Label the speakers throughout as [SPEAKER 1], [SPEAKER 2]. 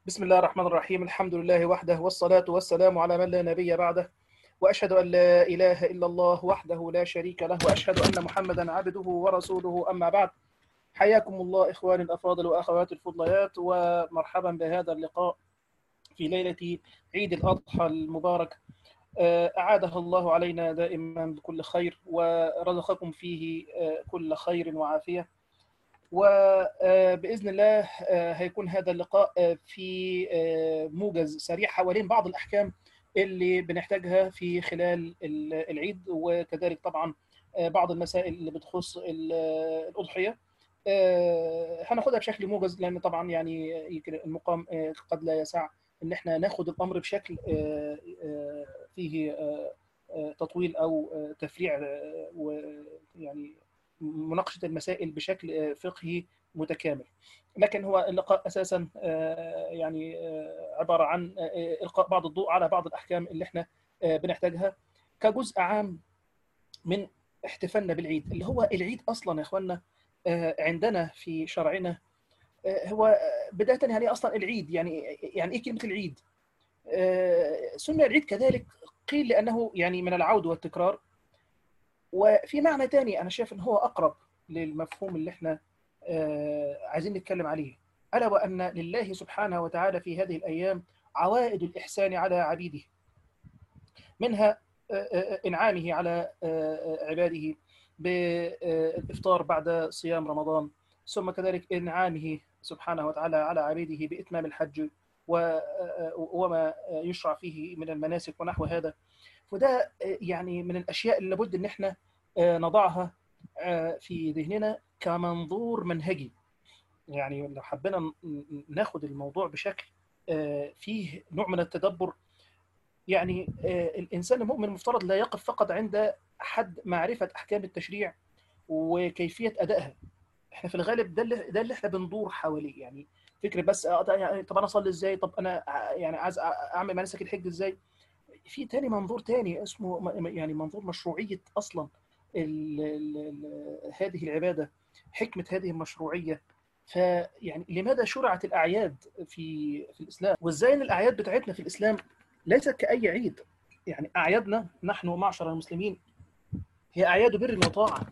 [SPEAKER 1] بسم الله الرحمن الرحيم الحمد لله وحده والصلاة والسلام على من لا نبي بعده وأشهد أن لا إله إلا الله وحده لا شريك له وأشهد أن محمدا عبده ورسوله أما بعد حياكم الله إخواني الأفاضل وأخواتي الفضليات ومرحبا بهذا اللقاء في ليلة عيد الأضحى المبارك أعاده الله علينا دائما بكل خير ورزقكم فيه كل خير وعافية وبإذن الله هيكون هذا اللقاء في موجز سريع حوالين بعض الأحكام اللي بنحتاجها في خلال العيد وكذلك طبعا بعض المسائل اللي بتخص الأضحية هناخدها بشكل موجز لأن طبعا يعني المقام قد لا يسع ان احنا ناخد الامر بشكل فيه تطويل او تفريع ويعني مناقشه المسائل بشكل فقهي متكامل لكن هو اللقاء اساسا يعني عباره عن القاء بعض الضوء على بعض الاحكام اللي احنا بنحتاجها كجزء عام من احتفالنا بالعيد اللي هو العيد اصلا يا اخواننا عندنا في شرعنا هو بدايه يعني اصلا العيد يعني يعني ايه كلمه العيد؟ سمي العيد كذلك قيل لانه يعني من العود والتكرار وفي معنى ثاني انا شايف ان هو اقرب للمفهوم اللي احنا عايزين نتكلم عليه الا وان لله سبحانه وتعالى في هذه الايام عوائد الاحسان على عبيده منها انعامه على عباده بالافطار بعد صيام رمضان ثم كذلك انعامه سبحانه وتعالى على عبيده باتمام الحج وما يشرع فيه من المناسك ونحو هذا وده يعني من الاشياء اللي لابد ان احنا نضعها في ذهننا كمنظور منهجي يعني لو حبينا ناخد الموضوع بشكل فيه نوع من التدبر يعني الانسان المؤمن المفترض لا يقف فقط عند حد معرفه احكام التشريع وكيفيه ادائها احنا في الغالب ده اللي ده اللي احنا بندور حواليه يعني فكره بس يعني طب انا اصلي ازاي طب انا يعني عايز اعمل مناسك الحج ازاي في تاني منظور تاني اسمه يعني منظور مشروعيه اصلا ال ال هذه العباده حكمه هذه المشروعيه فيعني لماذا شرعت الاعياد في في الاسلام وازاي ان الاعياد بتاعتنا في الاسلام ليست كاي عيد يعني اعيادنا نحن معشر المسلمين هي اعياد بر وطاعه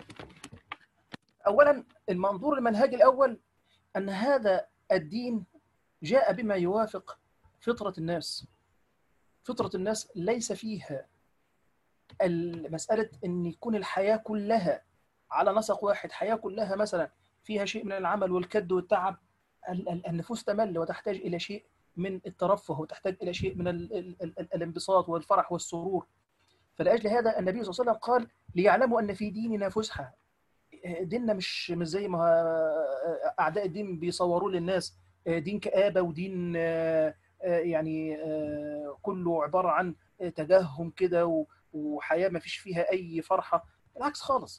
[SPEAKER 1] اولا المنظور المنهجي الاول ان هذا الدين جاء بما يوافق فطره الناس فطره الناس ليس فيها المساله ان يكون الحياه كلها على نسق واحد حياه كلها مثلا فيها شيء من العمل والكد والتعب النفوس تمل وتحتاج الى شيء من الترفه وتحتاج الى شيء من ال ال ال الانبساط والفرح والسرور فلاجل هذا النبي صلى الله عليه وسلم قال ليعلموا ان في ديننا فسحه ديننا مش مش زي ما اعداء الدين بيصوروه للناس دين كآبه ودين يعني كله عباره عن تجهم كده وحياه ما فيش فيها اي فرحه بالعكس خالص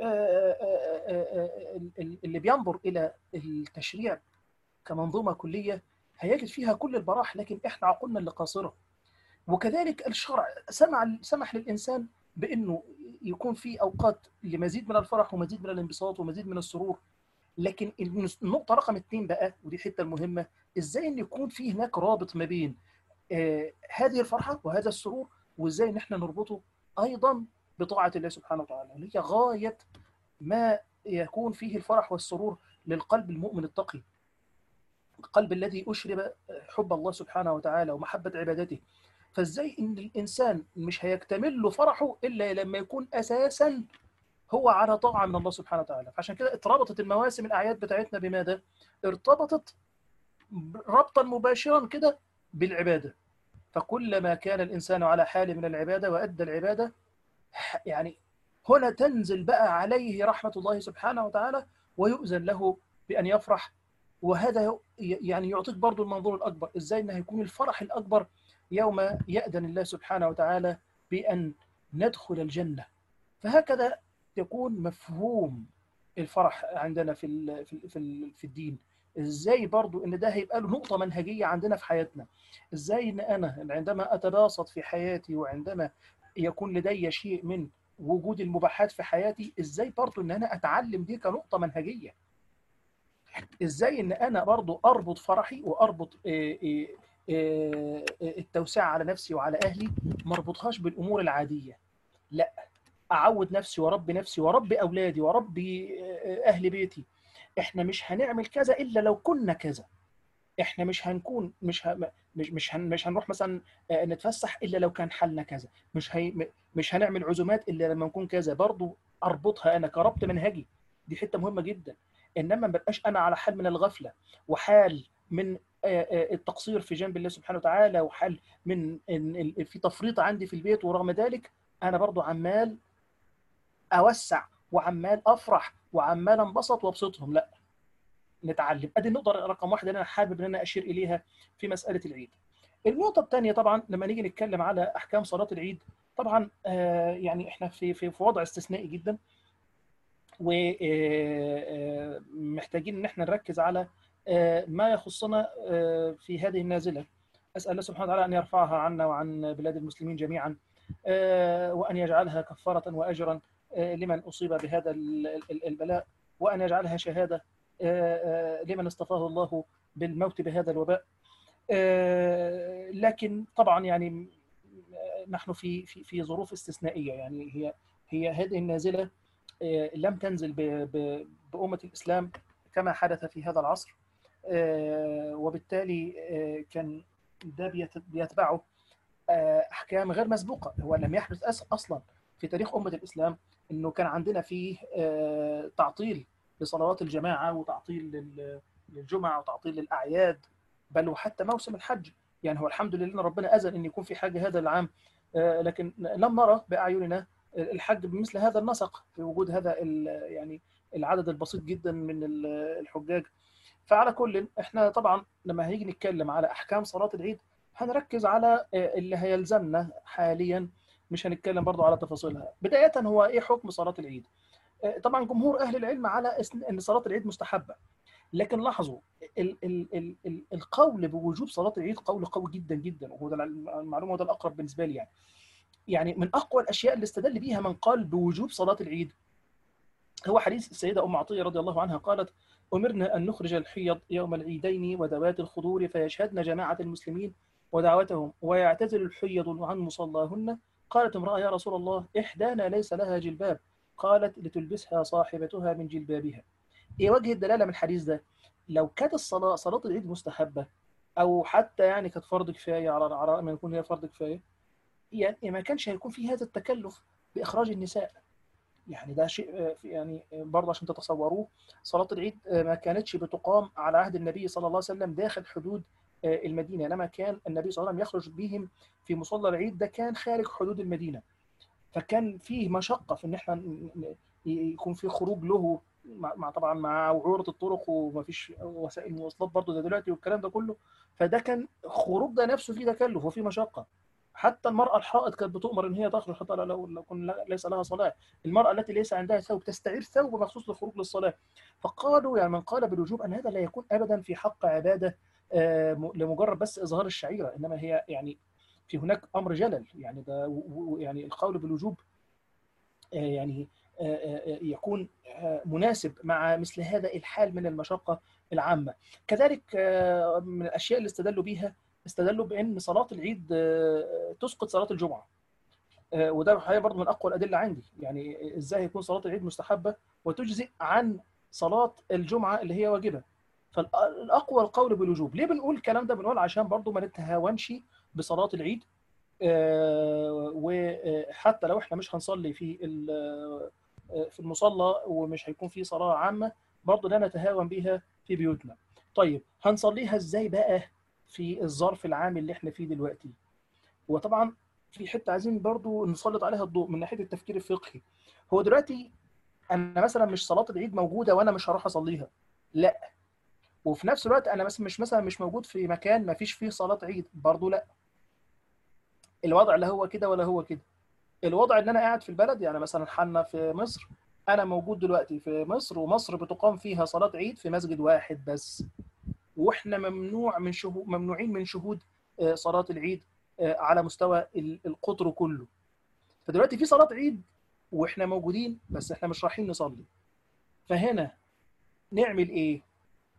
[SPEAKER 1] اللي بينظر الى التشريع كمنظومه كليه هيجد فيها كل البراح لكن احنا عقولنا اللي قاصره وكذلك الشرع سمح سمح للانسان بانه يكون في اوقات لمزيد من الفرح ومزيد من الانبساط ومزيد من السرور لكن النقطه رقم اثنين بقى ودي الحته المهمه ازاي ان يكون في هناك رابط ما بين آه هذه الفرحه وهذا السرور وازاي ان احنا نربطه ايضا بطاعه الله سبحانه وتعالى اللي هي غايه ما يكون فيه الفرح والسرور للقلب المؤمن التقي القلب الذي اشرب حب الله سبحانه وتعالى ومحبه عبادته فازاي ان الانسان مش هيكتمل له فرحه الا لما يكون اساسا هو على طاعه من الله سبحانه وتعالى فعشان كده اتربطت المواسم الاعياد بتاعتنا بماذا ارتبطت ربطا مباشرا كده بالعباده فكلما كان الانسان على حال من العباده وادى العباده يعني هنا تنزل بقى عليه رحمه الله سبحانه وتعالى ويؤذن له بان يفرح وهذا يعني يعطيك برضو المنظور الاكبر ازاي انه هيكون الفرح الاكبر يوم يأذن الله سبحانه وتعالى بأن ندخل الجنة فهكذا يكون مفهوم الفرح عندنا في ال في ال في, ال في الدين ازاي برضو ان ده هيبقى له نقطة منهجية عندنا في حياتنا ازاي ان انا عندما اتباسط في حياتي وعندما يكون لدي شيء من وجود المباحات في حياتي ازاي برضو ان انا اتعلم دي كنقطة منهجية ازاي ان انا برضو اربط فرحي واربط التوسعه على نفسي وعلى اهلي ما اربطهاش بالامور العاديه لا اعود نفسي واربي نفسي واربي اولادي واربي اهل بيتي احنا مش هنعمل كذا الا لو كنا كذا احنا مش هنكون مش ه... مش مش, هن... مش هنروح مثلا نتفسح الا لو كان حالنا كذا مش هي... مش هنعمل عزومات الا لما نكون كذا برضو اربطها انا كربط منهجي دي حته مهمه جدا انما ما بقاش انا على حال من الغفله وحال من التقصير في جنب الله سبحانه وتعالى وحال من في تفريط عندي في البيت ورغم ذلك انا برضو عمال اوسع وعمال افرح وعمال انبسط وابسطهم لا نتعلم ادي النقطه رقم واحد اللي انا حابب ان انا اشير اليها في مساله العيد النقطه الثانيه طبعا لما نيجي نتكلم على احكام صلاه العيد طبعا آه يعني احنا في في في وضع استثنائي جدا ومحتاجين ان احنا نركز على ما يخصنا في هذه النازله اسال الله سبحانه وتعالى ان يرفعها عنا وعن بلاد المسلمين جميعا وان يجعلها كفاره واجرا لمن اصيب بهذا البلاء وان يجعلها شهاده لمن اصطفاه الله بالموت بهذا الوباء لكن طبعا يعني نحن في في في ظروف استثنائيه يعني هي هي هذه النازله لم تنزل بأمة الإسلام كما حدث في هذا العصر وبالتالي كان ده بيتبعه أحكام غير مسبوقة هو لم يحدث أصلا في تاريخ أمة الإسلام أنه كان عندنا فيه تعطيل لصلوات الجماعة وتعطيل للجمعة وتعطيل للأعياد بل وحتى موسم الحج يعني هو الحمد لله ربنا أذن أن يكون في حاجة هذا العام لكن لم نرى بأعيننا الحج بمثل هذا النسق في وجود هذا يعني العدد البسيط جدا من الحجاج فعلى كل احنا طبعا لما هنيجي نتكلم على احكام صلاه العيد هنركز على اللي هيلزمنا حاليا مش هنتكلم برضو على تفاصيلها بدايه هو ايه حكم صلاه العيد طبعا جمهور اهل العلم على ان صلاه العيد مستحبه لكن لاحظوا ال ال ال ال القول بوجوب صلاه العيد قول قوي جدا جدا وهو ده المعلومه وده الاقرب بالنسبه لي يعني يعني من اقوى الاشياء اللي استدل بيها من قال بوجوب صلاه العيد هو حديث السيده ام عطيه رضي الله عنها قالت امرنا ان نخرج الحيض يوم العيدين وذوات الخضور فيشهدن جماعه المسلمين ودعوتهم ويعتزل الحيض عن مصلاهن قالت امراه يا رسول الله احدانا ليس لها جلباب قالت لتلبسها صاحبتها من جلبابها ايه وجه الدلاله من الحديث ده لو كانت الصلاه صلاه العيد مستحبه او حتى يعني كانت فرض كفايه على على ما يكون هي فرض كفايه يعني ما كانش هيكون في هذا التكلف باخراج النساء يعني ده شيء يعني برضه عشان تتصوروه صلاه العيد ما كانتش بتقام على عهد النبي صلى الله عليه وسلم داخل حدود المدينه لما كان النبي صلى الله عليه وسلم يخرج بهم في مصلى العيد ده كان خارج حدود المدينه فكان فيه مشقه في ان احنا يكون في خروج له مع طبعا مع وعوره الطرق وما فيش وسائل مواصلات برضه ده دلوقتي والكلام ده كله فده كان خروج ده نفسه فيه تكلف وفيه مشقه حتى المرأة الحائض كانت بتؤمر إن هي تخرج حتى لو لو كن ليس لها صلاة، المرأة التي ليس عندها ثوب تستعير ثوب مخصوص للخروج للصلاة، فقالوا يعني من قال بالوجوب أن هذا لا يكون أبدا في حق عبادة لمجرد بس إظهار الشعيرة، إنما هي يعني في هناك أمر جلل يعني ده يعني القول بالوجوب يعني يكون مناسب مع مثل هذا الحال من المشقة العامة كذلك من الأشياء اللي استدلوا بها استدلوا بان صلاه العيد تسقط صلاه الجمعه وده الحقيقه برضه من اقوى الادله عندي يعني ازاي يكون صلاه العيد مستحبه وتجزئ عن صلاه الجمعه اللي هي واجبه فالاقوى القول بالوجوب ليه بنقول الكلام ده بنقول عشان برضه ما نتهاونش بصلاه العيد وحتى لو احنا مش هنصلي في في المصلى ومش هيكون في صلاه عامه برضه لا نتهاون بها في بيوتنا طيب هنصليها ازاي بقى في الظرف العام اللي احنا فيه دلوقتي وطبعا في حته عايزين برضو نسلط عليها الضوء من ناحيه التفكير الفقهي هو دلوقتي انا مثلا مش صلاه العيد موجوده وانا مش هروح اصليها لا وفي نفس الوقت انا بس مش مثلا مش موجود في مكان ما فيش فيه صلاه عيد برضو لا الوضع لا هو كده ولا هو كده الوضع ان انا قاعد في البلد يعني مثلا حنا في مصر انا موجود دلوقتي في مصر ومصر بتقام فيها صلاه عيد في مسجد واحد بس واحنا ممنوع من شهود ممنوعين من شهود صلاه العيد على مستوى القطر كله فدلوقتي في صلاه عيد واحنا موجودين بس احنا مش رايحين نصلي فهنا نعمل ايه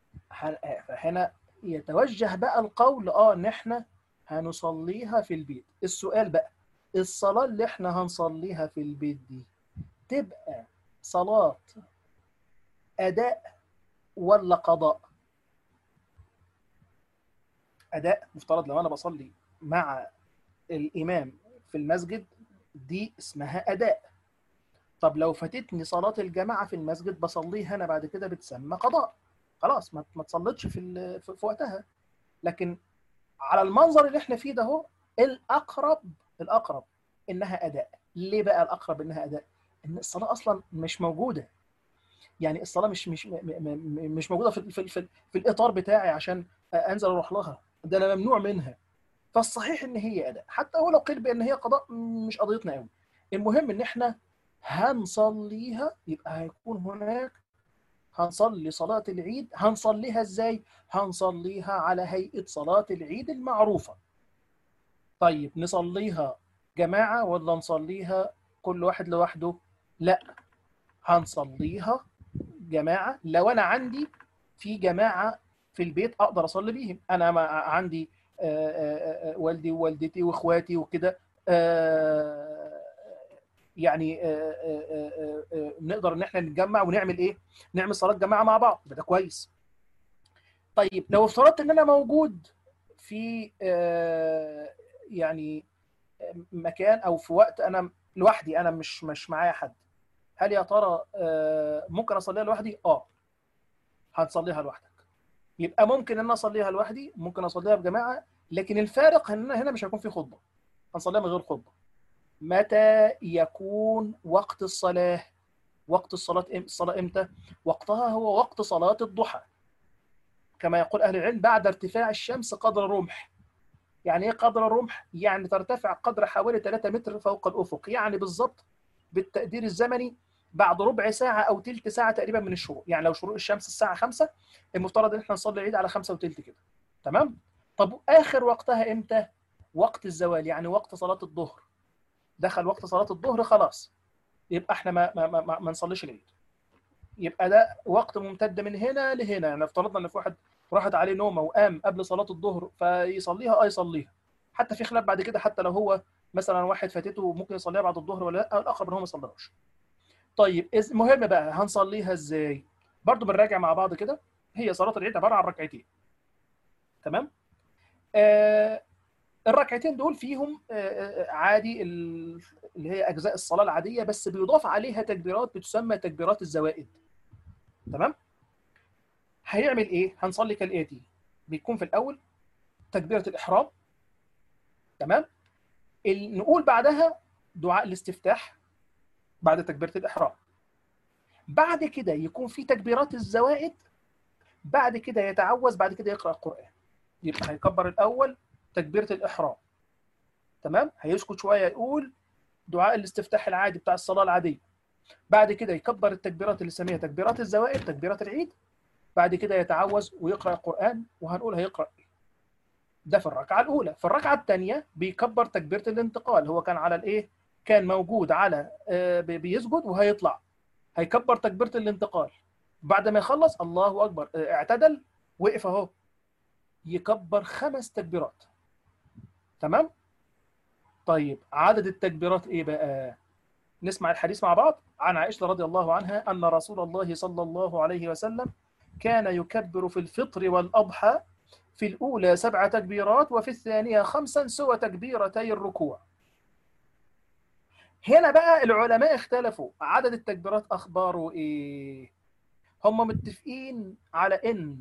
[SPEAKER 1] فهنا يتوجه بقى القول اه ان احنا هنصليها في البيت السؤال بقى الصلاة اللي احنا هنصليها في البيت دي تبقى صلاة أداء ولا قضاء أداء مفترض لو أنا بصلي مع الإمام في المسجد دي اسمها أداء طب لو فاتتني صلاة الجماعة في المسجد بصليها أنا بعد كده بتسمى قضاء خلاص ما ما تصليتش في في وقتها لكن على المنظر اللي احنا فيه ده هو الأقرب الأقرب إنها أداء ليه بقى الأقرب إنها أداء إن الصلاة أصلا مش موجودة يعني الصلاة مش مش مش موجودة في في في, في الإطار بتاعي عشان أنزل أروح لها ده أنا ممنوع منها فالصحيح إن هي أداء حتى ولو قيل بأن هي قضاء مش قضيتنا قوي المهم إن إحنا هنصليها يبقى هيكون هناك هنصلي صلاة العيد هنصليها ازاي؟ هنصليها على هيئة صلاة العيد المعروفة. طيب نصليها جماعة ولا نصليها كل واحد لوحده؟ لا هنصليها جماعة لو أنا عندي في جماعة في البيت أقدر أصلي بيهم أنا ما عندي آآ آآ والدي ووالدتي وإخواتي وكده يعني آآ آآ آآ نقدر ان احنا نتجمع ونعمل ايه؟ نعمل صلاه جماعه مع بعض ده كويس. طيب لو افترضت ان انا موجود في يعني مكان او في وقت انا لوحدي انا مش مش معايا حد. هل يا ترى ممكن اصليها لوحدي؟ اه. هنصليها لوحدك. يبقى ممكن ان انا اصليها لوحدي، ممكن اصليها بجماعه، لكن الفارق ان هنا مش هيكون في خطبه. هنصليها من غير خطبه. متى يكون وقت الصلاة وقت الصلاة الصلاة إمتى وقتها هو وقت صلاة الضحى كما يقول أهل العلم بعد ارتفاع الشمس قدر رمح يعني إيه قدر الرمح يعني ترتفع قدر حوالي 3 متر فوق الأفق يعني بالضبط بالتقدير الزمني بعد ربع ساعة أو تلت ساعة تقريبا من الشروق يعني لو شروق الشمس الساعة 5 المفترض إن احنا نصلي العيد على 5 وتلت كده تمام طب آخر وقتها إمتى وقت الزوال يعني وقت صلاة الظهر دخل وقت صلاة الظهر خلاص يبقى احنا ما ما ما, ما نصليش العيد يبقى ده وقت ممتد من هنا لهنا يعني افترضنا ان في واحد راحت عليه نومه وقام قبل صلاة الظهر فيصليها اه يصليها حتى في خلاف بعد كده حتى لو هو مثلا واحد فاتته ممكن يصليها بعد الظهر ولا لا الاقرب ان هو ما يصليهاش طيب المهم بقى هنصليها ازاي برضو بنراجع مع بعض كده هي صلاة العيد عبارة عن ركعتين تمام آه الركعتين دول فيهم عادي اللي هي اجزاء الصلاه العاديه بس بيضاف عليها تكبيرات بتسمى تكبيرات الزوائد تمام هيعمل ايه هنصلي كالاتي بيكون في الاول تكبيره الاحرام تمام نقول بعدها دعاء الاستفتاح بعد تكبيره الاحرام بعد كده يكون في تكبيرات الزوائد بعد كده يتعوذ بعد كده يقرا القران يبقى هيكبر الاول تكبيرة الإحرام تمام هيسكت شوية يقول دعاء الاستفتاح العادي بتاع الصلاة العادية بعد كده يكبر التكبيرات اللي سميها تكبيرات الزوائد تكبيرات العيد بعد كده يتعوذ ويقرأ القرآن وهنقول هيقرأ إيه ده في الركعة الأولى في الركعة الثانية بيكبر تكبيرة الانتقال هو كان على الإيه كان موجود على آه بيسجد وهيطلع هيكبر تكبيرة الانتقال بعد ما يخلص الله أكبر آه اعتدل وقف أهو يكبر خمس تكبيرات تمام طيب عدد التكبيرات ايه بقى نسمع الحديث مع بعض عن عائشة رضي الله عنها أن رسول الله صلى الله عليه وسلم كان يكبر في الفطر والأضحى في الأولى سبع تكبيرات وفي الثانية خمسا سوى تكبيرتي الركوع هنا بقى العلماء اختلفوا عدد التكبيرات أخباره إيه هم متفقين على إن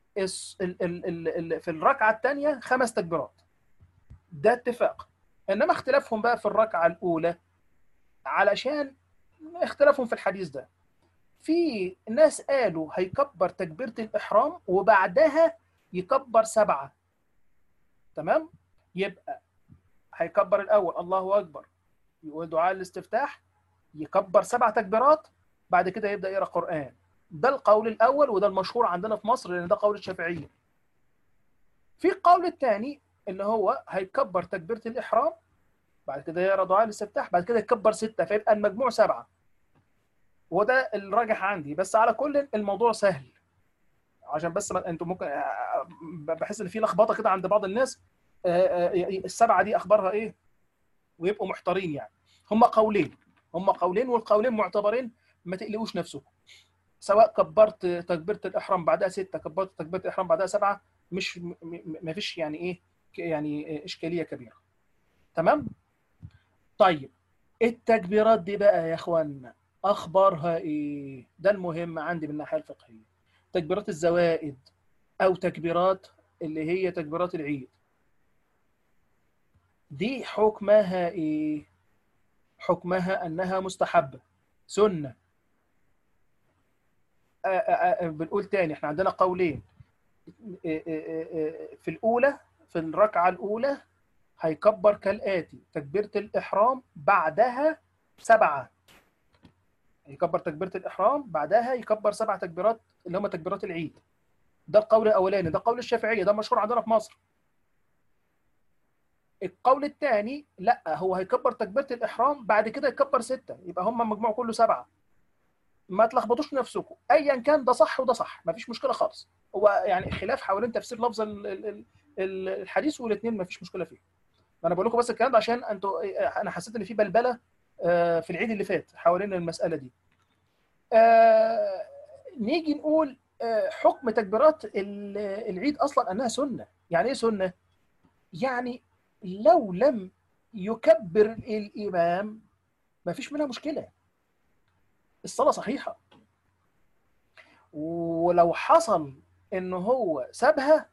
[SPEAKER 1] في الركعة الثانية خمس تكبيرات ده اتفاق انما اختلافهم بقى في الركعه الاولى علشان اختلافهم في الحديث ده في ناس قالوا هيكبر تكبيره الاحرام وبعدها يكبر سبعه تمام يبقى هيكبر الاول الله اكبر يقول دعاء الاستفتاح يكبر سبع تكبيرات بعد كده يبدا يقرا قران ده القول الاول وده المشهور عندنا في مصر لان ده قول الشافعيه في القول الثاني ان هو هيكبر تكبيره الاحرام بعد كده يقرا دعاء الاستفتاح بعد كده يكبر سته فيبقى المجموع سبعه وده الراجح عندي بس على كل الموضوع سهل عشان بس ما انتم ممكن بحس ان في لخبطه كده عند بعض الناس السبعه دي اخبارها ايه ويبقوا محتارين يعني هم قولين هم قولين والقولين معتبرين ما تقلقوش نفسكم سواء كبرت تكبيره الاحرام بعدها سته كبرت تكبيره الاحرام بعدها سبعه مش ما فيش يعني ايه يعني اشكاليه كبيره تمام طيب التكبيرات دي بقى يا اخوانا اخبارها ايه ده المهم عندي من الناحيه الفقهيه تكبيرات الزوائد او تكبيرات اللي هي تكبيرات العيد دي حكمها ايه حكمها انها مستحبه سنه بنقول تاني احنا عندنا قولين في الاولى في الركعه الاولى هيكبر كالاتي تكبيره الاحرام بعدها سبعه يكبر تكبيره الاحرام بعدها يكبر سبع تكبيرات اللي هم تكبيرات العيد ده القول الاولاني ده قول الشافعيه ده مشهور عندنا في مصر القول الثاني لا هو هيكبر تكبيره الاحرام بعد كده يكبر سته يبقى هم مجموع كله سبعه ما تلخبطوش نفسكم ايا كان ده صح وده صح ما فيش مشكله خالص هو يعني خلاف حوالين تفسير لفظ الحديث والاثنين ما فيش مشكله فيه انا بقول لكم بس الكلام ده عشان انتوا انا حسيت ان في بلبله في العيد اللي فات حوالين المساله دي نيجي نقول حكم تكبيرات العيد اصلا انها سنه يعني ايه سنه يعني لو لم يكبر الامام ما فيش منها مشكله الصلاه صحيحه ولو حصل ان هو سابها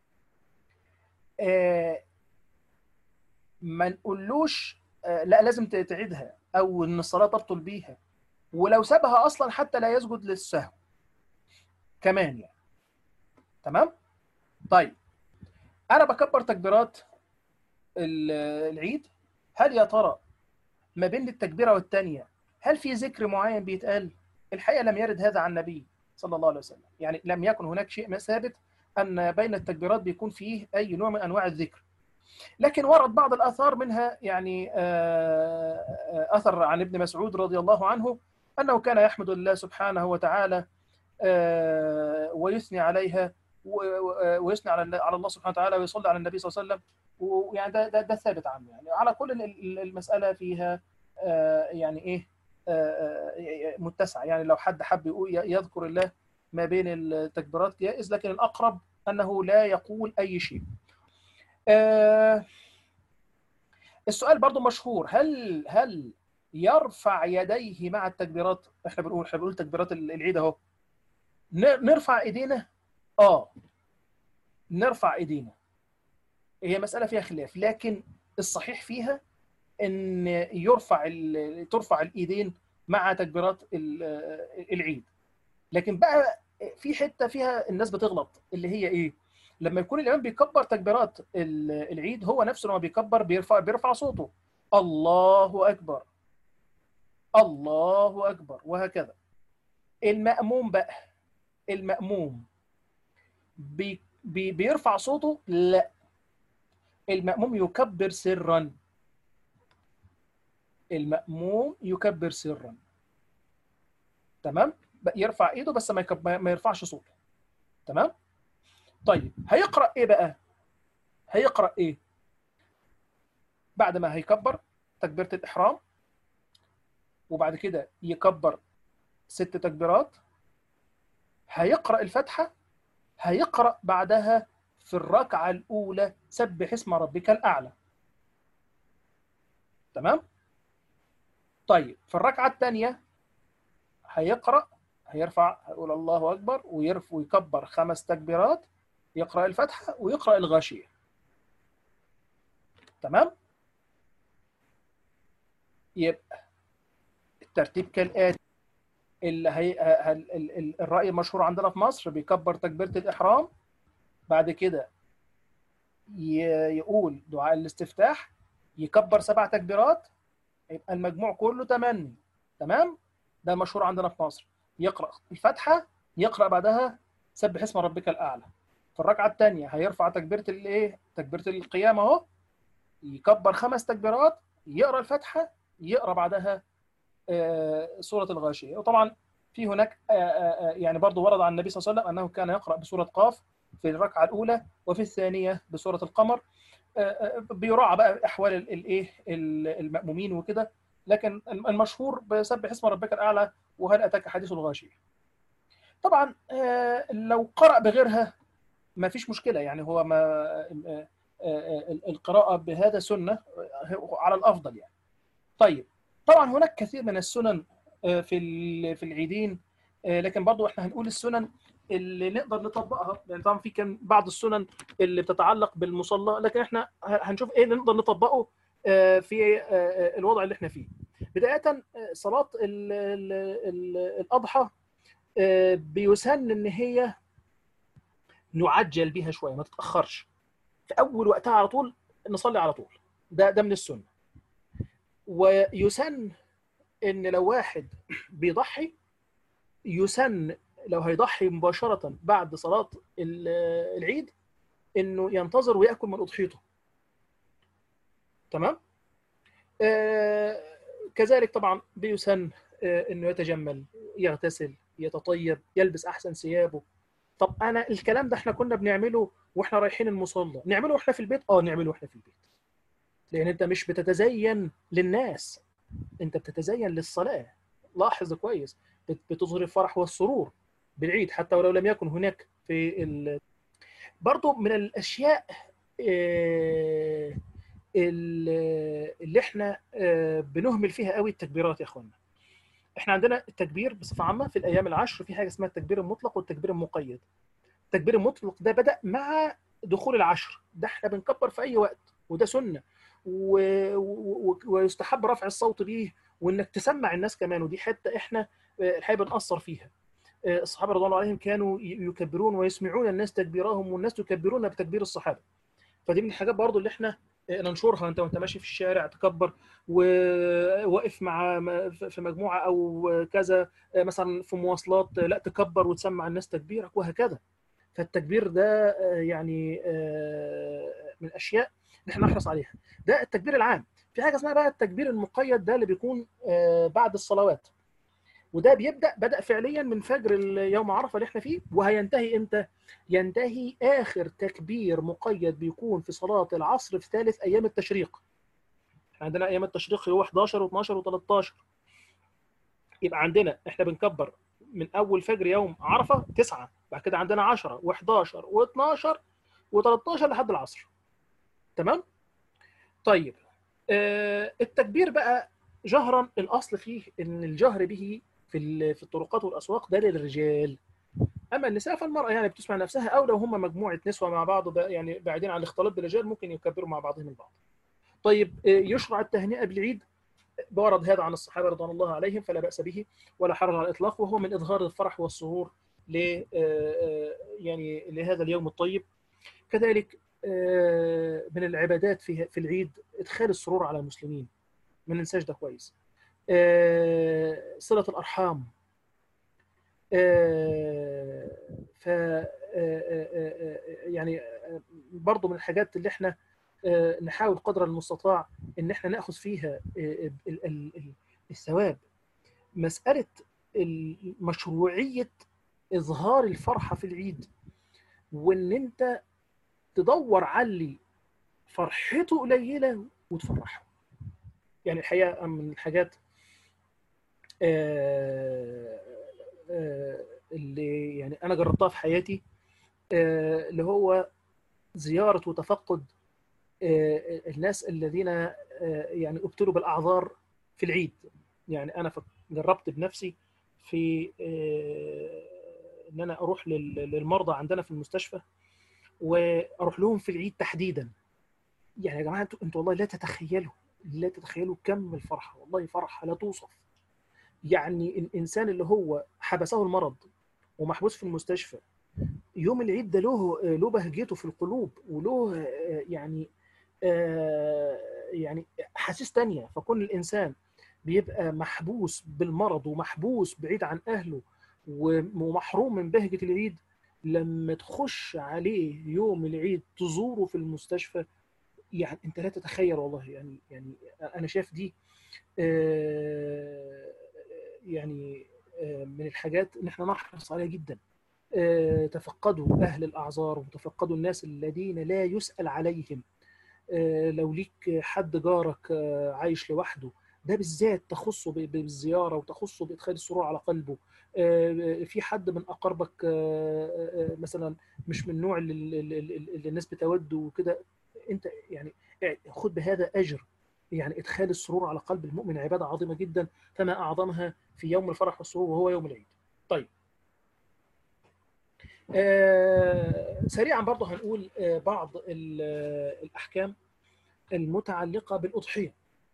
[SPEAKER 1] ما نقولوش لا لازم تعيدها او ان الصلاه تبطل بيها ولو سابها اصلا حتى لا يسجد للسهو كمان يعني تمام طيب انا بكبر تكبيرات العيد هل يا ترى ما بين التكبيره والثانيه هل في ذكر معين بيتقال الحقيقه لم يرد هذا عن النبي صلى الله عليه وسلم يعني لم يكن هناك شيء ثابت ان بين التكبيرات بيكون فيه اي نوع من انواع الذكر لكن ورد بعض الاثار منها يعني اثر عن ابن مسعود رضي الله عنه انه كان يحمد الله سبحانه وتعالى ويثني عليها ويثني على على الله سبحانه وتعالى ويصلي على النبي صلى الله عليه وسلم ويعني ده ده, ده ثابت عنه يعني على كل المساله فيها يعني ايه متسعه يعني لو حد حب يقول يذكر الله ما بين التكبيرات جائز لكن الاقرب انه لا يقول اي شيء. السؤال برضو مشهور هل هل يرفع يديه مع التكبيرات احنا بنقول احنا بنقول تكبيرات العيد اهو نرفع ايدينا اه نرفع ايدينا هي مساله فيها خلاف لكن الصحيح فيها ان يرفع ترفع الايدين مع تكبيرات العيد لكن بقى في حته فيها الناس بتغلط اللي هي ايه لما يكون الامام بيكبر تكبيرات العيد هو نفسه لما بيكبر بيرفع بيرفع صوته الله اكبر الله اكبر وهكذا المأموم بقى المأموم بي بي بيرفع صوته لا المأموم يكبر سرا المأموم يكبر سرا تمام يرفع ايده بس ما, يكب... ما يرفعش صوته تمام طيب هيقرأ ايه بقى هيقرأ ايه بعد ما هيكبر تكبيرة الإحرام وبعد كده يكبر ست تكبيرات هيقرأ الفاتحة هيقرأ بعدها في الركعة الأولى سبح اسم ربك الأعلى تمام طيب في الركعة الثانية هيقرأ هيرفع هيقول الله أكبر ويرفع ويكبر خمس تكبيرات يقرأ الفاتحة ويقرأ الغاشية تمام يبقى الترتيب كالآتي اللي هي الرأي المشهور عندنا في مصر بيكبر تكبيرة الإحرام بعد كده يقول دعاء الاستفتاح يكبر سبع تكبيرات يبقى المجموع كله تمني تمام ده مشهور عندنا في مصر يقرأ الفاتحة يقرأ بعدها سبح اسم ربك الأعلى في الركعة الثانية هيرفع تكبيرة الايه تكبيرة القيام اهو يكبر خمس تكبيرات يقرأ الفاتحة يقرأ بعدها سورة الغاشية وطبعا في هناك يعني برضه ورد عن النبي صلى الله عليه وسلم انه كان يقرا بسوره قاف في الركعه الاولى وفي الثانيه بسوره القمر بيراعى بقى احوال الايه المامومين وكده لكن المشهور بسبح اسم ربك الاعلى وهل اتاك حديث الغاشيه طبعا لو قرأ بغيرها ما فيش مشكله يعني هو ما القراءه بهذا سنه على الافضل يعني طيب طبعا هناك كثير من السنن في في العيدين لكن برضو احنا هنقول السنن اللي نقدر نطبقها يعني طبعا في كان بعض السنن اللي بتتعلق بالمصلى لكن احنا هنشوف ايه اللي نقدر نطبقه في الوضع اللي احنا فيه بدايه صلاه الاضحى بيسن ان هي نعجل بها شويه ما تتاخرش في اول وقتها على طول نصلي على طول ده ده من السنه ويسن ان لو واحد بيضحي يسن لو هيضحي مباشره بعد صلاه العيد انه ينتظر وياكل من اضحيته تمام آه كذلك طبعا بيسن آه انه يتجمل يغتسل يتطيب يلبس احسن ثيابه طب انا الكلام ده احنا كنا بنعمله واحنا رايحين المصلى نعمله واحنا في البيت اه نعمله واحنا في البيت لان انت مش بتتزين للناس انت بتتزين للصلاه لاحظ كويس بتظهر الفرح والسرور بالعيد حتى ولو لم يكن هناك في ال... برضو من الاشياء اللي احنا بنهمل فيها قوي التكبيرات يا اخوانا احنا عندنا التكبير بصفه عامه في الايام العشر في حاجه اسمها التكبير المطلق والتكبير المقيد التكبير المطلق ده بدا مع دخول العشر ده احنا بنكبر في اي وقت وده سنه و... و... ويستحب رفع الصوت بيه وانك تسمع الناس كمان ودي حته احنا الحقيقه بنأثر فيها الصحابه رضوان الله عليهم كانوا يكبرون ويسمعون الناس تكبيرهم والناس يكبرون بتكبير الصحابه فدي من الحاجات برضو اللي احنا ننشرها انت وانت ماشي في الشارع تكبر وواقف مع في مجموعه او كذا مثلا في مواصلات لا تكبر وتسمع الناس تكبيرك وهكذا فالتكبير ده يعني من الاشياء اللي احنا نحرص عليها ده التكبير العام في حاجه اسمها بقى التكبير المقيد ده اللي بيكون بعد الصلوات وده بيبدا بدا فعليا من فجر يوم عرفه اللي احنا فيه وهينتهي امتى ينتهي اخر تكبير مقيد بيكون في صلاه العصر في ثالث ايام التشريق عندنا ايام التشريق هو 11 و12 و13 يبقى عندنا احنا بنكبر من اول فجر يوم عرفه 9 بعد كده عندنا 10 و11 و12 و13 لحد العصر تمام طيب آه التكبير بقى جهرا الاصل فيه ان الجهر به في في الطرقات والاسواق ده للرجال اما النساء فالمراه يعني بتسمع نفسها او لو هم مجموعه نسوه مع بعض يعني بعيدين عن الاختلاط بالرجال ممكن يكبروا مع بعضهم البعض طيب يشرع التهنئه بالعيد ورد هذا عن الصحابه رضوان الله عليهم فلا باس به ولا حرج على الاطلاق وهو من اظهار الفرح والسرور ل يعني لهذا اليوم الطيب كذلك من العبادات في في العيد ادخال السرور على المسلمين ما ننساش ده كويس صلة الأرحام ف يعني برضو من الحاجات اللي احنا نحاول قدر المستطاع ان احنا ناخذ فيها الثواب مسألة مشروعية إظهار الفرحة في العيد وإن أنت تدور على اللي فرحته قليلة وتفرحه يعني الحقيقه من الحاجات اللي يعني انا جربتها في حياتي اللي هو زياره وتفقد الناس الذين يعني ابتلوا بالاعذار في العيد يعني انا جربت بنفسي في ان انا اروح للمرضى عندنا في المستشفى واروح لهم في العيد تحديدا يعني يا جماعه انتوا انتوا والله لا تتخيلوا لا تتخيلوا كم الفرحه والله فرحه لا توصف يعني الانسان اللي هو حبسه المرض ومحبوس في المستشفى يوم العيد ده له له بهجته في القلوب وله يعني يعني احاسيس تانية فكون الانسان بيبقى محبوس بالمرض ومحبوس بعيد عن اهله ومحروم من بهجه العيد لما تخش عليه يوم العيد تزوره في المستشفى يعني انت لا تتخيل والله يعني يعني انا شايف دي يعني من الحاجات ان احنا نحرص عليها جدا تفقدوا اهل الاعذار وتفقدوا الناس الذين لا يسال عليهم لو ليك حد جارك عايش لوحده ده بالذات تخصه بالزياره وتخصه بادخال السرور على قلبه في حد من اقاربك مثلا مش من النوع اللي, اللي الناس بتوده وكده انت يعني خد بهذا اجر يعني ادخال السرور على قلب المؤمن عباده عظيمه جدا فما اعظمها في يوم الفرح والسرور وهو يوم العيد. طيب. آه سريعا برضه هنقول آه بعض الاحكام المتعلقه بالاضحيه.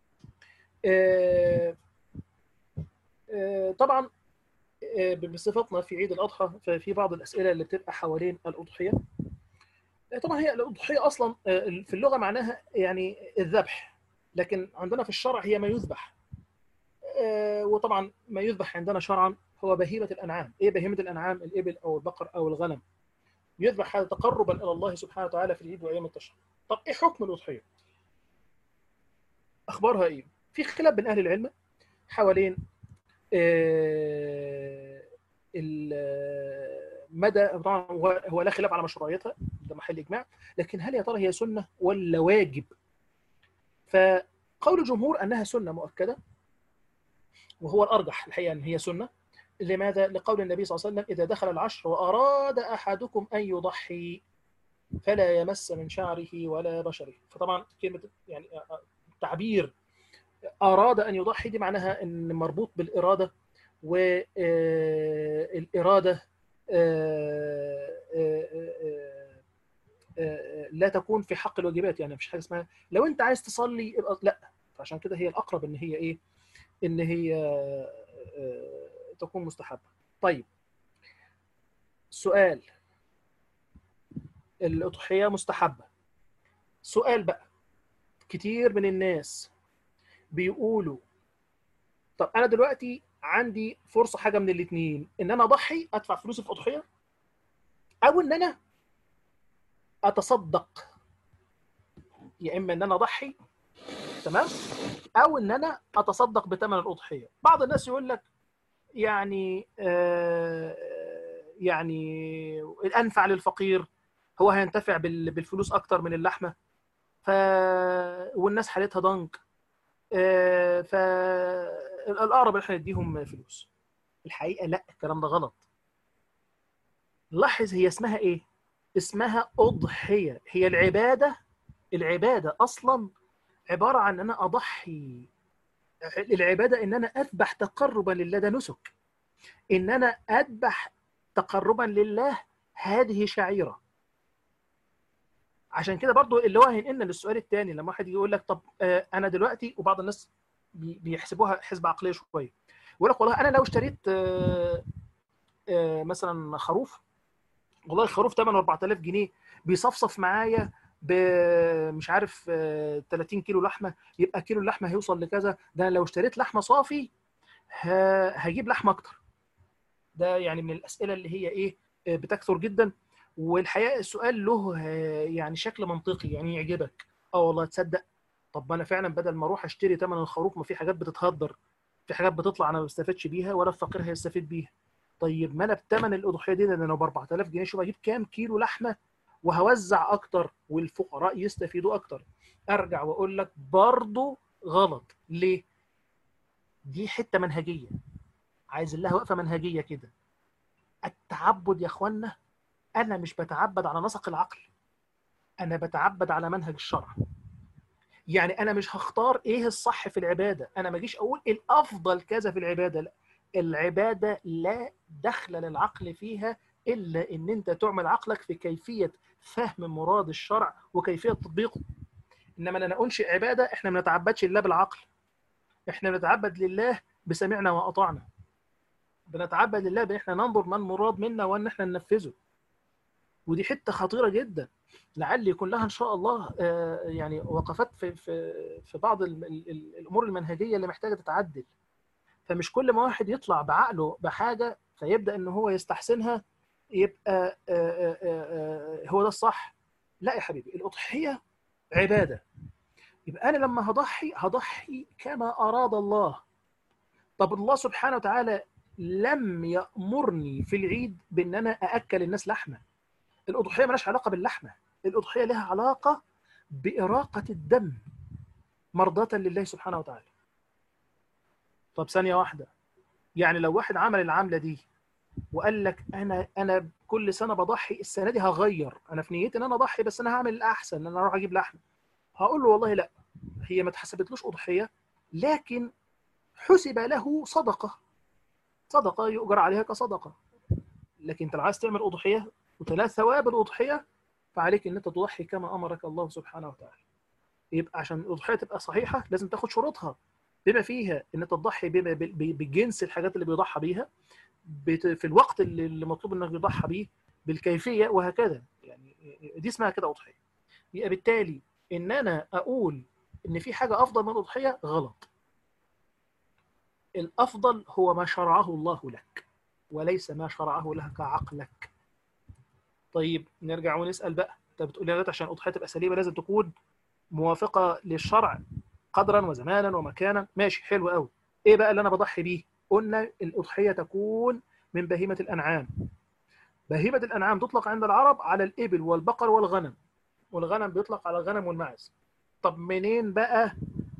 [SPEAKER 1] آه آه طبعا آه بصفتنا في عيد الاضحى ففي بعض الاسئله اللي بتبقى حوالين الاضحيه. طبعا هي الاضحيه اصلا في اللغه معناها يعني الذبح لكن عندنا في الشرع هي ما يذبح وطبعا ما يذبح عندنا شرعا هو بهيمه الانعام ايه بهيمه الانعام الابل او البقر او الغنم يذبح هذا تقربا الى الله سبحانه وتعالى في العيد وايام التشريق طب ايه حكم الاضحيه اخبارها ايه في خلاف بين اهل العلم حوالين مدى طبعا هو لا خلاف على مشروعيتها ده محل اجماع لكن هل يا ترى هي سنه ولا واجب فقول الجمهور انها سنه مؤكده وهو الارجح الحقيقه ان هي سنه لماذا؟ لقول النبي صلى الله عليه وسلم اذا دخل العشر واراد احدكم ان يضحي فلا يمس من شعره ولا بشره فطبعا كلمه يعني تعبير اراد ان يضحي دي معناها ان مربوط بالاراده والاراده لا تكون في حق الواجبات يعني مفيش حاجه اسمها لو انت عايز تصلي يبقى لا فعشان كده هي الاقرب ان هي ايه ان هي تكون مستحبه طيب سؤال الاضحيه مستحبه سؤال بقى كتير من الناس بيقولوا طب انا دلوقتي عندي فرصه حاجه من الاثنين ان انا اضحي ادفع فلوسي في اضحيه او ان انا اتصدق يا اما ان انا اضحي تمام او ان انا اتصدق بثمن الاضحيه بعض الناس يقول لك يعني آه يعني الانفع للفقير هو هينتفع بالفلوس اكتر من اللحمه ف والناس حالتها ضنك آه فالاقرب ان احنا نديهم فلوس الحقيقه لا الكلام ده غلط لاحظ هي اسمها ايه اسمها اضحيه هي العباده العباده اصلا عباره عن ان انا اضحي العباده ان انا اذبح تقربا لله ده نسك ان انا اذبح تقربا لله هذه شعيره عشان كده برضو اللي هو هينقلنا للسؤال الثاني لما واحد يقول لك طب آه انا دلوقتي وبعض الناس بيحسبوها حسبه عقليه شويه يقول لك والله انا لو اشتريت آه آه مثلا خروف والله الخروف ثمنه 4000 جنيه بيصفصف معايا مش عارف 30 كيلو لحمه يبقى كيلو اللحمه هيوصل لكذا ده لو اشتريت لحمه صافي هجيب لحمه اكتر ده يعني من الاسئله اللي هي ايه بتكثر جدا والحقيقه السؤال له يعني شكل منطقي يعني يعجبك اه والله تصدق طب انا فعلا بدل ما اروح اشتري ثمن الخروف ما في حاجات بتتهدر في حاجات بتطلع انا ما بستفادش بيها ولا الفقير هيستفيد بيها طيب ما انا بثمن الاضحيه دي ده انا ب 4000 جنيه شوف اجيب كام كيلو لحمه وهوزع اكتر والفقراء يستفيدوا اكتر ارجع واقول لك برضه غلط ليه دي حته منهجيه عايز لها وقفه منهجيه كده التعبد يا اخوانا انا مش بتعبد على نسق العقل انا بتعبد على منهج الشرع يعني انا مش هختار ايه الصح في العباده انا ما اجيش اقول الافضل كذا في العباده لا العباده لا دخل للعقل فيها الا ان انت تعمل عقلك في كيفيه فهم مراد الشرع وكيفيه تطبيقه انما انا انشئ عباده احنا ما نتعبدش لله بالعقل احنا بنتعبد لله بسمعنا واطعنا بنتعبد لله بان احنا ننظر ما المراد منا وان احنا ننفذه ودي حته خطيره جدا لعل يكون لها ان شاء الله يعني وقفات في في في بعض الامور المنهجيه اللي محتاجه تتعدل فمش كل ما واحد يطلع بعقله بحاجه فيبدا ان هو يستحسنها يبقى هو ده الصح لا يا حبيبي الاضحيه عباده يبقى انا لما هضحي هضحي كما اراد الله طب الله سبحانه وتعالى لم يأمرني في العيد بان انا ااكل الناس لحمه الاضحيه مالهاش علاقه باللحمه الاضحيه لها علاقه باراقه الدم مرضاه لله سبحانه وتعالى طب ثانيه واحده يعني لو واحد عمل العمله دي وقال لك انا انا كل سنه بضحي السنه دي هغير انا في نيتي ان انا اضحي بس انا هعمل الاحسن ان انا اروح اجيب لحمه هقول له والله لا هي ما اتحسبتلوش اضحيه لكن حسب له صدقه صدقه يؤجر عليها كصدقه لكن انت لو عايز تعمل اضحيه وتنال ثواب الاضحيه فعليك ان انت تضحي كما امرك الله سبحانه وتعالى يبقى عشان الاضحيه تبقى صحيحه لازم تاخد شروطها بما فيها ان انت تضحي بجنس الحاجات اللي بيضحى بيها في الوقت اللي مطلوب انك تضحى بيه بالكيفيه وهكذا يعني دي اسمها كده اضحيه يبقى بالتالي ان انا اقول ان في حاجه افضل من الاضحيه غلط الافضل هو ما شرعه الله لك وليس ما شرعه لك عقلك طيب نرجع ونسال بقى انت بتقول لي عشان الاضحيه تبقى سليمه لازم تكون موافقه للشرع قدرا وزمانا ومكانا ماشي حلو قوي ايه بقى اللي انا بضحي بيه قلنا الاضحيه تكون من بهيمه الانعام بهيمه الانعام تطلق عند العرب على الابل والبقر والغنم والغنم بيطلق على الغنم والماعز طب منين بقى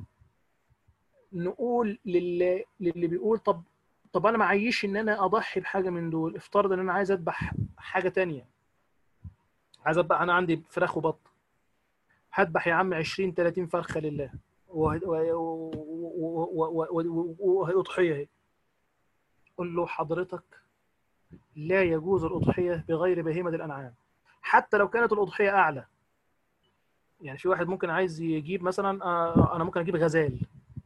[SPEAKER 1] نقول للي, للي بيقول طب طب انا معيش ان انا اضحي بحاجه من دول افترض ان انا عايز اذبح حاجه تانية عايز اذبح انا عندي فراخ وبط هذبح يا عم 20 30 فرخه لله وهي اضحيه اهي قل له حضرتك لا يجوز الاضحيه بغير بهيمه الانعام حتى لو كانت الاضحيه اعلى يعني في واحد ممكن عايز يجيب مثلا انا ممكن اجيب غزال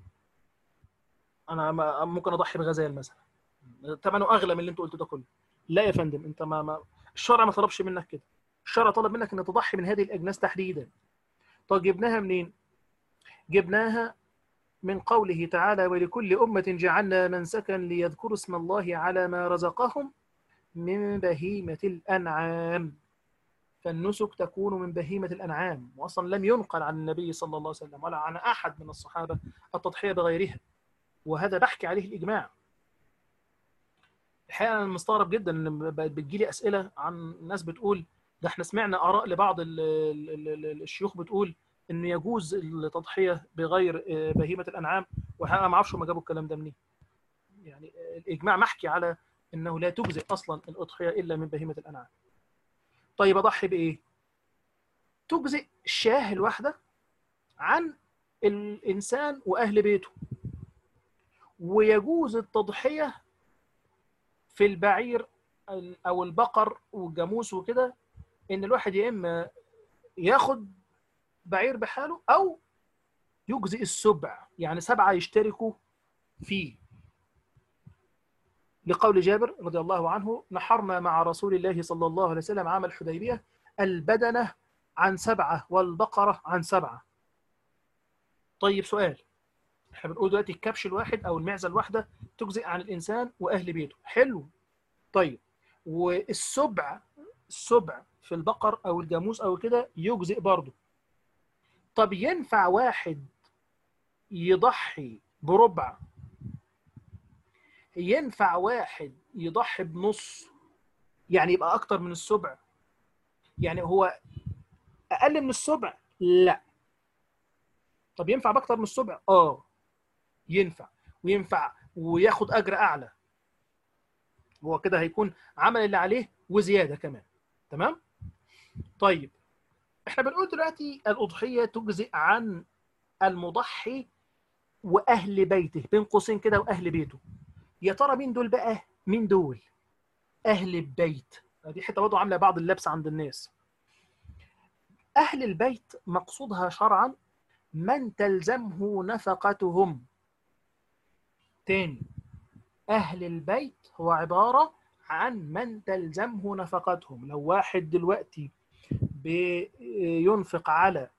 [SPEAKER 1] انا ممكن اضحي بغزال مثلا ثمنه اغلى من اللي انت قلته ده كله لا يا فندم انت ما, ما الشرع ما طلبش منك كده الشرع طلب منك ان تضحي من هذه الاجناس تحديدا طب جبناها منين جبناها من قوله تعالى ولكل أمة جعلنا منسكا ليذكروا اسم الله على ما رزقهم من بهيمة الأنعام فالنسك تكون من بهيمة الأنعام وأصلا لم ينقل عن النبي صلى الله عليه وسلم ولا عن أحد من الصحابة التضحية بغيرها وهذا بحكي عليه الإجماع الحقيقة أنا مستغرب جدا إن بتجيلي أسئلة عن ناس بتقول ده احنا سمعنا آراء لبعض الشيوخ بتقول إن يجوز التضحية بغير بهيمة الأنعام وأنا ما أعرفش هم جابوا الكلام ده منين يعني الإجماع محكي على إنه لا تجزئ أصلا الأضحية إلا من بهيمة الأنعام طيب أضحي بإيه؟ تجزئ الشاه الواحدة عن الإنسان وأهل بيته ويجوز التضحية في البعير أو البقر والجاموس وكده إن الواحد يا إما ياخد بعير بحاله أو يجزئ السبع يعني سبعة يشتركوا فيه لقول جابر رضي الله عنه نحرنا مع رسول الله صلى الله عليه وسلم عام الحديبية البدنة عن سبعة والبقرة عن سبعة طيب سؤال احنا بنقول دلوقتي الكبش الواحد او المعزه الواحده تجزئ عن الانسان واهل بيته حلو طيب والسبع السبع في البقر او الجاموس او كده يجزئ برضه طب ينفع واحد يضحي بربع ينفع واحد يضحي بنص يعني يبقى اكتر من السبع يعني هو اقل من السبع لا طب ينفع باكتر من السبع اه ينفع وينفع وياخد اجر اعلى هو كده هيكون عمل اللي عليه وزياده كمان تمام طيب احنا بنقول دلوقتي الاضحيه تجزئ عن المضحي واهل بيته بين قوسين كده واهل بيته يا ترى مين دول بقى مين دول اهل البيت دي حته برضه عامله بعض اللبس عند الناس اهل البيت مقصودها شرعا من تلزمه نفقتهم تاني أهل البيت هو عبارة عن من تلزمه نفقتهم لو واحد دلوقتي بينفق على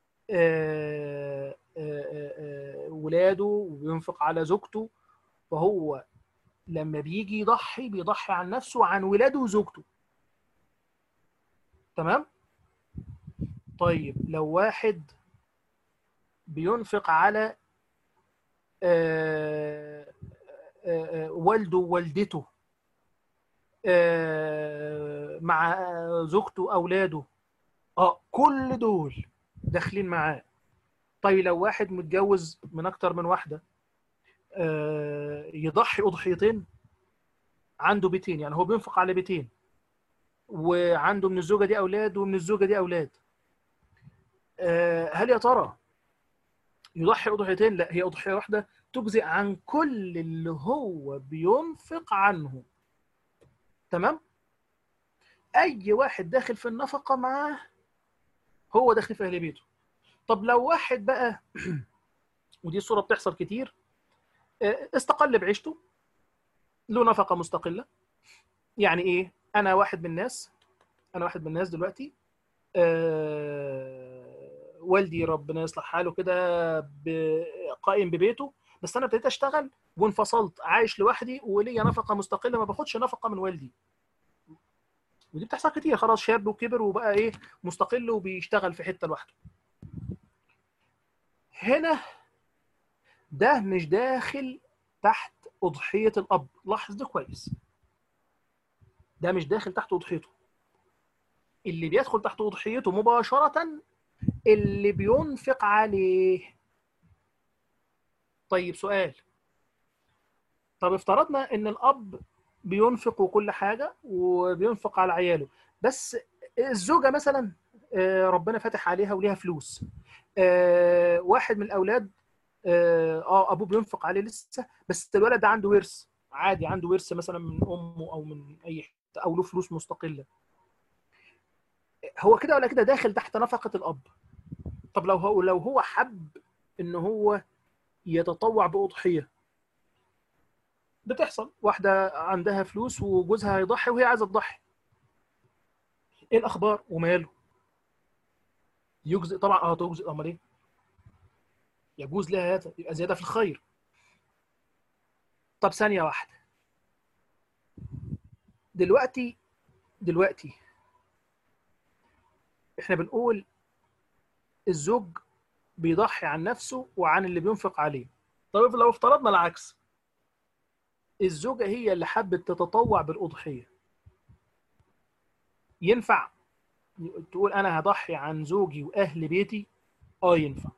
[SPEAKER 1] ولاده وبينفق على زوجته فهو لما بيجي يضحي بيضحي عن نفسه وعن ولاده وزوجته تمام طيب لو واحد بينفق على والده ووالدته مع زوجته اولاده اه كل دول داخلين معاه طيب لو واحد متجوز من اكتر من واحده يضحي اضحيتين عنده بيتين يعني هو بينفق على بيتين وعنده من الزوجه دي اولاد ومن الزوجه دي اولاد هل يا ترى يضحي اضحيتين لا هي اضحيه واحده تجزئ عن كل اللي هو بينفق عنه تمام اي واحد داخل في النفقه معاه هو داخل في اهل بيته طب لو واحد بقى ودي الصوره بتحصل كتير استقل بعيشته له نفقه مستقله يعني ايه انا واحد من الناس انا واحد من الناس دلوقتي أه والدي ربنا يصلح حاله كده قائم ببيته بس انا ابتديت اشتغل وانفصلت عايش لوحدي وليا نفقه مستقله ما باخدش نفقه من والدي ودي بتحصل كتير خلاص شاب وكبر وبقى ايه مستقل وبيشتغل في حته لوحده هنا ده مش داخل تحت اضحيه الاب لاحظ ده كويس ده مش داخل تحت اضحيته اللي بيدخل تحت اضحيته مباشره اللي بينفق عليه طيب سؤال طب افترضنا ان الاب بينفق وكل حاجه وبينفق على عياله بس الزوجه مثلا ربنا فاتح عليها وليها فلوس واحد من الاولاد اه ابوه بينفق عليه لسه بس الولد ده عنده ورث عادي عنده ورث مثلا من امه او من اي حته او له فلوس مستقله هو كده ولا كده داخل تحت نفقه الاب طب لو هو لو هو حب ان هو يتطوع باضحيه بتحصل واحده عندها فلوس وجوزها هيضحي وهي عايزه تضحي ايه الاخبار وماله يجزئ طبعا اه تجزئ امال ايه يجوز لها هذا يبقى زياده في الخير طب ثانيه واحده دلوقتي دلوقتي احنا بنقول الزوج بيضحي عن نفسه وعن اللي بينفق عليه طيب لو افترضنا العكس الزوجة هي اللي حبت تتطوع بالأضحية ينفع تقول أنا هضحي عن زوجي وأهل بيتي آه ينفع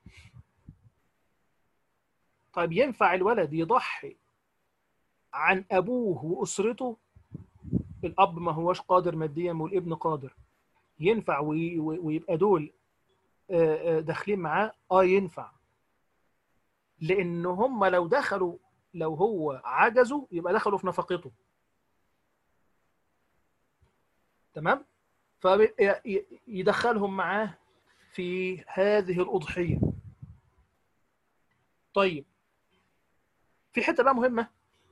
[SPEAKER 1] طيب ينفع الولد يضحي عن أبوه وأسرته الأب ما هوش قادر ماديا والابن قادر ينفع ويبقى دول داخلين معاه اه ينفع لان هم لو دخلوا لو هو عجزوا يبقى دخلوا في نفقته تمام فيدخلهم معاه في هذه الأضحية طيب في حتة بقى مهمة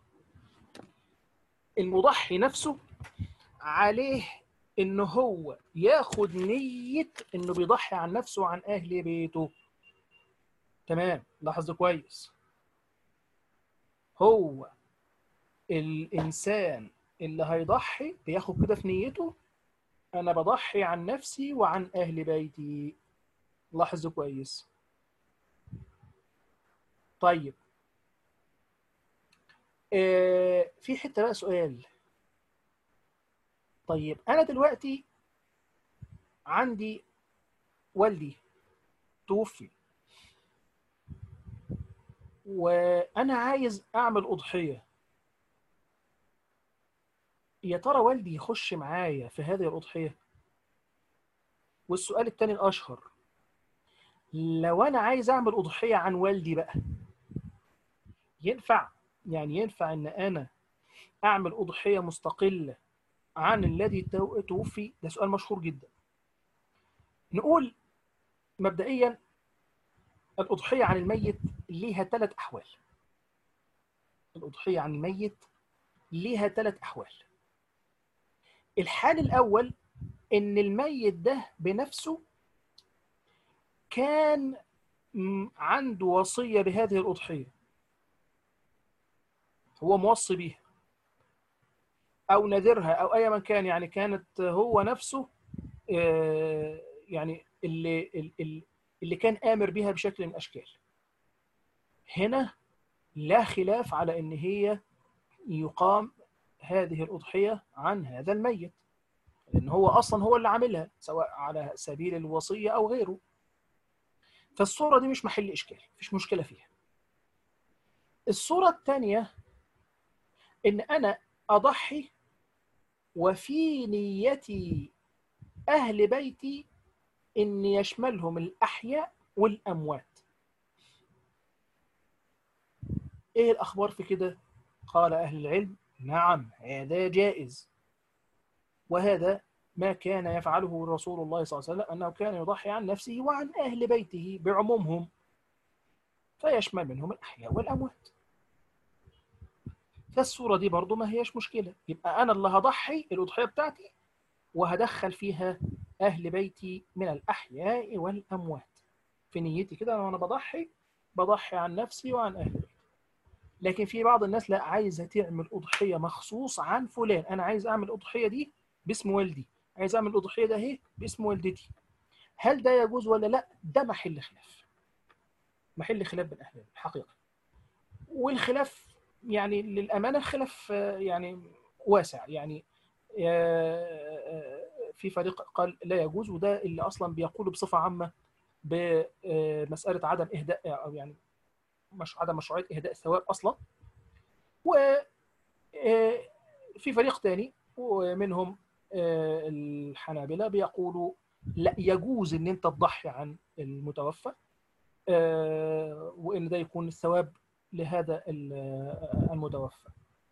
[SPEAKER 1] المضحي نفسه عليه ان هو ياخد نية انه بيضحي عن نفسه وعن اهل بيته تمام لاحظ كويس هو الانسان اللي هيضحي بياخد كده في نيته انا بضحي عن نفسي وعن اهل بيتي لاحظ كويس طيب آه في حته بقى سؤال طيب انا دلوقتي عندي والدي توفي وانا عايز اعمل اضحيه يا ترى والدي يخش معايا في هذه الاضحيه والسؤال الثاني الاشهر لو انا عايز اعمل اضحيه عن والدي بقى ينفع يعني ينفع ان انا اعمل اضحيه مستقله عن الذي توفي ده سؤال مشهور جدا نقول مبدئيا الأضحية عن الميت ليها ثلاث أحوال الأضحية عن الميت ليها ثلاث أحوال الحال الأول إن الميت ده بنفسه كان عنده وصية بهذه الأضحية هو موصي بيها أو نذرها أو أي من كان يعني كانت هو نفسه يعني اللي اللي اللي كان آمر بها بشكل من الأشكال هنا لا خلاف على ان هي يقام هذه الاضحيه عن هذا الميت لان هو اصلا هو اللي عاملها سواء على سبيل الوصيه او غيره فالصوره دي مش محل اشكال مفيش مشكله فيها الصوره الثانيه ان انا اضحي وفي نيتي اهل بيتي ان يشملهم الاحياء والاموات ايه الاخبار في كده قال اهل العلم نعم هذا جائز وهذا ما كان يفعله رسول الله صلى الله عليه وسلم انه كان يضحي عن نفسه وعن اهل بيته بعمومهم فيشمل منهم الاحياء والاموات فالصوره دي برضو ما هيش مشكله يبقى انا اللي هضحي الاضحيه بتاعتي وهدخل فيها اهل بيتي من الاحياء والاموات في نيتي كده وانا بضحي بضحي عن نفسي وعن اهل بيتي لكن في بعض الناس لا عايزه تعمل اضحيه مخصوص عن فلان انا عايز اعمل الاضحيه دي باسم والدي عايز اعمل الاضحيه ده اهي باسم والدتي هل ده يجوز ولا لا ده محل خلاف محل خلاف بين اهل الحقيقه والخلاف يعني للامانه خلاف يعني واسع يعني في فريق قال لا يجوز وده اللي اصلا بيقول بصفه عامه بمساله عدم اهداء او يعني مش عدم مشروعيه اهداء الثواب اصلا و في فريق ثاني ومنهم الحنابلة بيقولوا لا يجوز ان انت تضحي عن المتوفى وان ده يكون الثواب لهذا المتوفى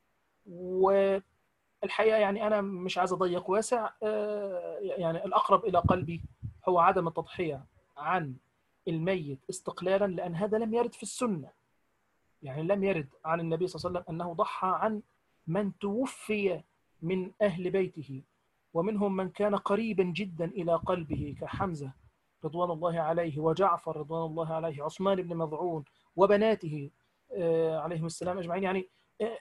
[SPEAKER 1] والحقيقة يعني أنا مش عايز أضيق واسع يعني الأقرب إلى قلبي هو عدم التضحية عن الميت استقلالا لأن هذا لم يرد في السنة يعني لم يرد عن النبي صلى الله عليه وسلم أنه ضحى عن من توفي من أهل بيته ومنهم من كان قريبا جدا إلى قلبه كحمزة رضوان الله عليه وجعفر رضوان الله عليه عثمان بن مضعون وبناته عليهم السلام أجمعين يعني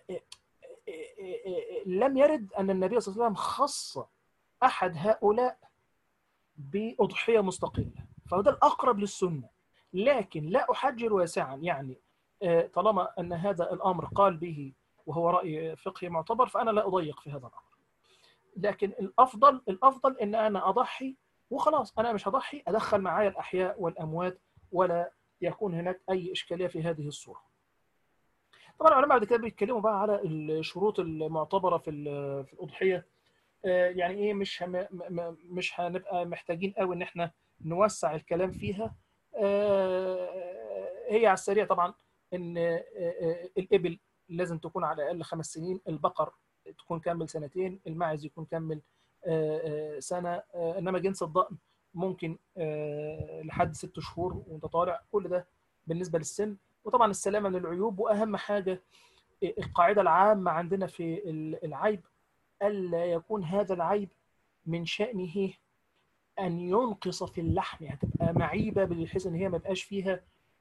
[SPEAKER 1] لم يرد أن النبي صلى الله عليه وسلم خص أحد هؤلاء بأضحية مستقلة فده الأقرب للسنة لكن لا أحجر واسعا يعني طالما أن هذا الأمر قال به وهو رأي فقهي معتبر فأنا لا أضيق في هذا الأمر لكن الأفضل الأفضل أن أنا أضحي وخلاص أنا مش هضحي أدخل معايا الأحياء والأموات ولا يكون هناك أي إشكالية في هذه الصورة طبعا العلماء بعد كده بيتكلموا بقى على الشروط المعتبرة في في الأضحية يعني إيه مش هم مش هنبقى محتاجين قوي إن إحنا نوسع الكلام فيها هي على السريع طبعا إن الإبل لازم تكون على الأقل خمس سنين البقر تكون كمل سنتين الماعز يكون كمل سنة إنما جنس الضأن ممكن لحد ست شهور وانت طالع كل ده بالنسبة للسن وطبعا السلامة من العيوب وأهم حاجة القاعدة العامة عندنا في العيب ألا يكون هذا العيب من شأنه أن ينقص في اللحم يعني تبقى معيبة بحيث أن هي ما يبقاش فيها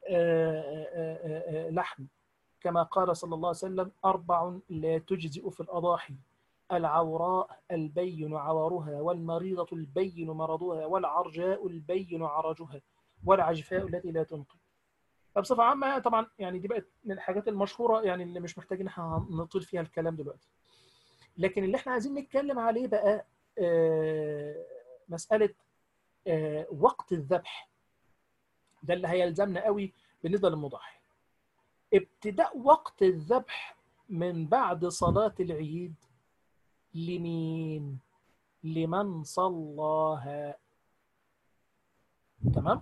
[SPEAKER 1] لحم كما قال صلى الله عليه وسلم أربع لا تجزئ في الأضاحي العوراء البين عورها والمريضة البين مرضها والعرجاء البين عرجها والعجفاء التي لا تنقي فبصفة عامة طبعا يعني دي بقت من الحاجات المشهورة يعني اللي مش محتاجين احنا نطيل فيها الكلام دلوقتي لكن اللي احنا عايزين نتكلم عليه بقى مسألة وقت الذبح ده اللي هيلزمنا قوي بالنسبة للمضحي ابتداء وقت الذبح من بعد صلاة العيد لمين لمن صلاها تمام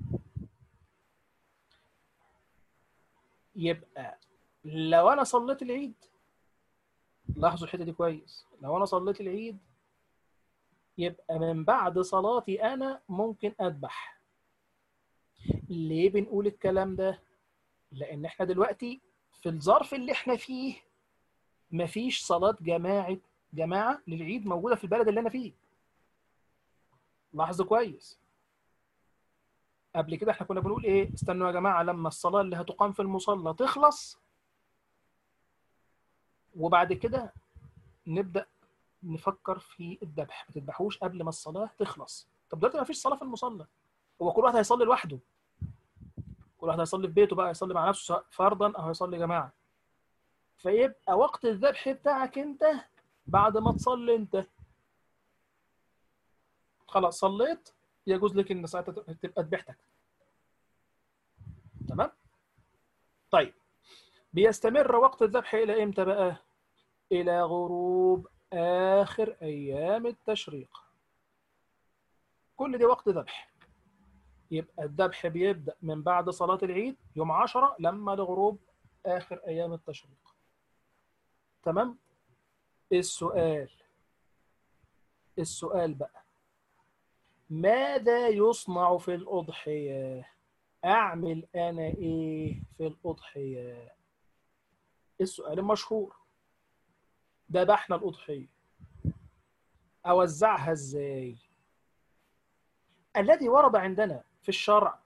[SPEAKER 1] يبقى لو انا صليت العيد لاحظوا الحته دي كويس لو انا صليت العيد يبقى من بعد صلاتي انا ممكن اذبح ليه بنقول الكلام ده لان احنا دلوقتي في الظرف اللي احنا فيه مفيش صلاه جماعه جماعه للعيد موجوده في البلد اللي انا فيه لاحظوا كويس قبل كده احنا كنا بنقول ايه استنوا يا جماعه لما الصلاه اللي هتقام في المصلى تخلص وبعد كده نبدا نفكر في الذبح ما تذبحوش قبل ما الصلاه تخلص طب دلوقتي ما فيش صلاه في المصلى هو كل واحد هيصلي لوحده كل كل واحد هيصلي في بيته بقى يصلي مع نفسه فرضا او هيصلي جماعه فيبقى وقت الذبح بتاعك انت بعد ما تصلي انت خلاص صليت يجوز لك ان ساعتها تبقى ذبحتك تمام طيب بيستمر وقت الذبح الى امتى بقى الى غروب اخر ايام التشريق كل دي وقت ذبح يبقى الذبح بيبدا من بعد صلاه العيد يوم 10 لما لغروب اخر ايام التشريق تمام السؤال السؤال بقى ماذا يصنع في الأضحية أعمل أنا إيه في الأضحية السؤال المشهور ذبحنا الأضحية أوزعها إزاي الذي ورد عندنا في الشرع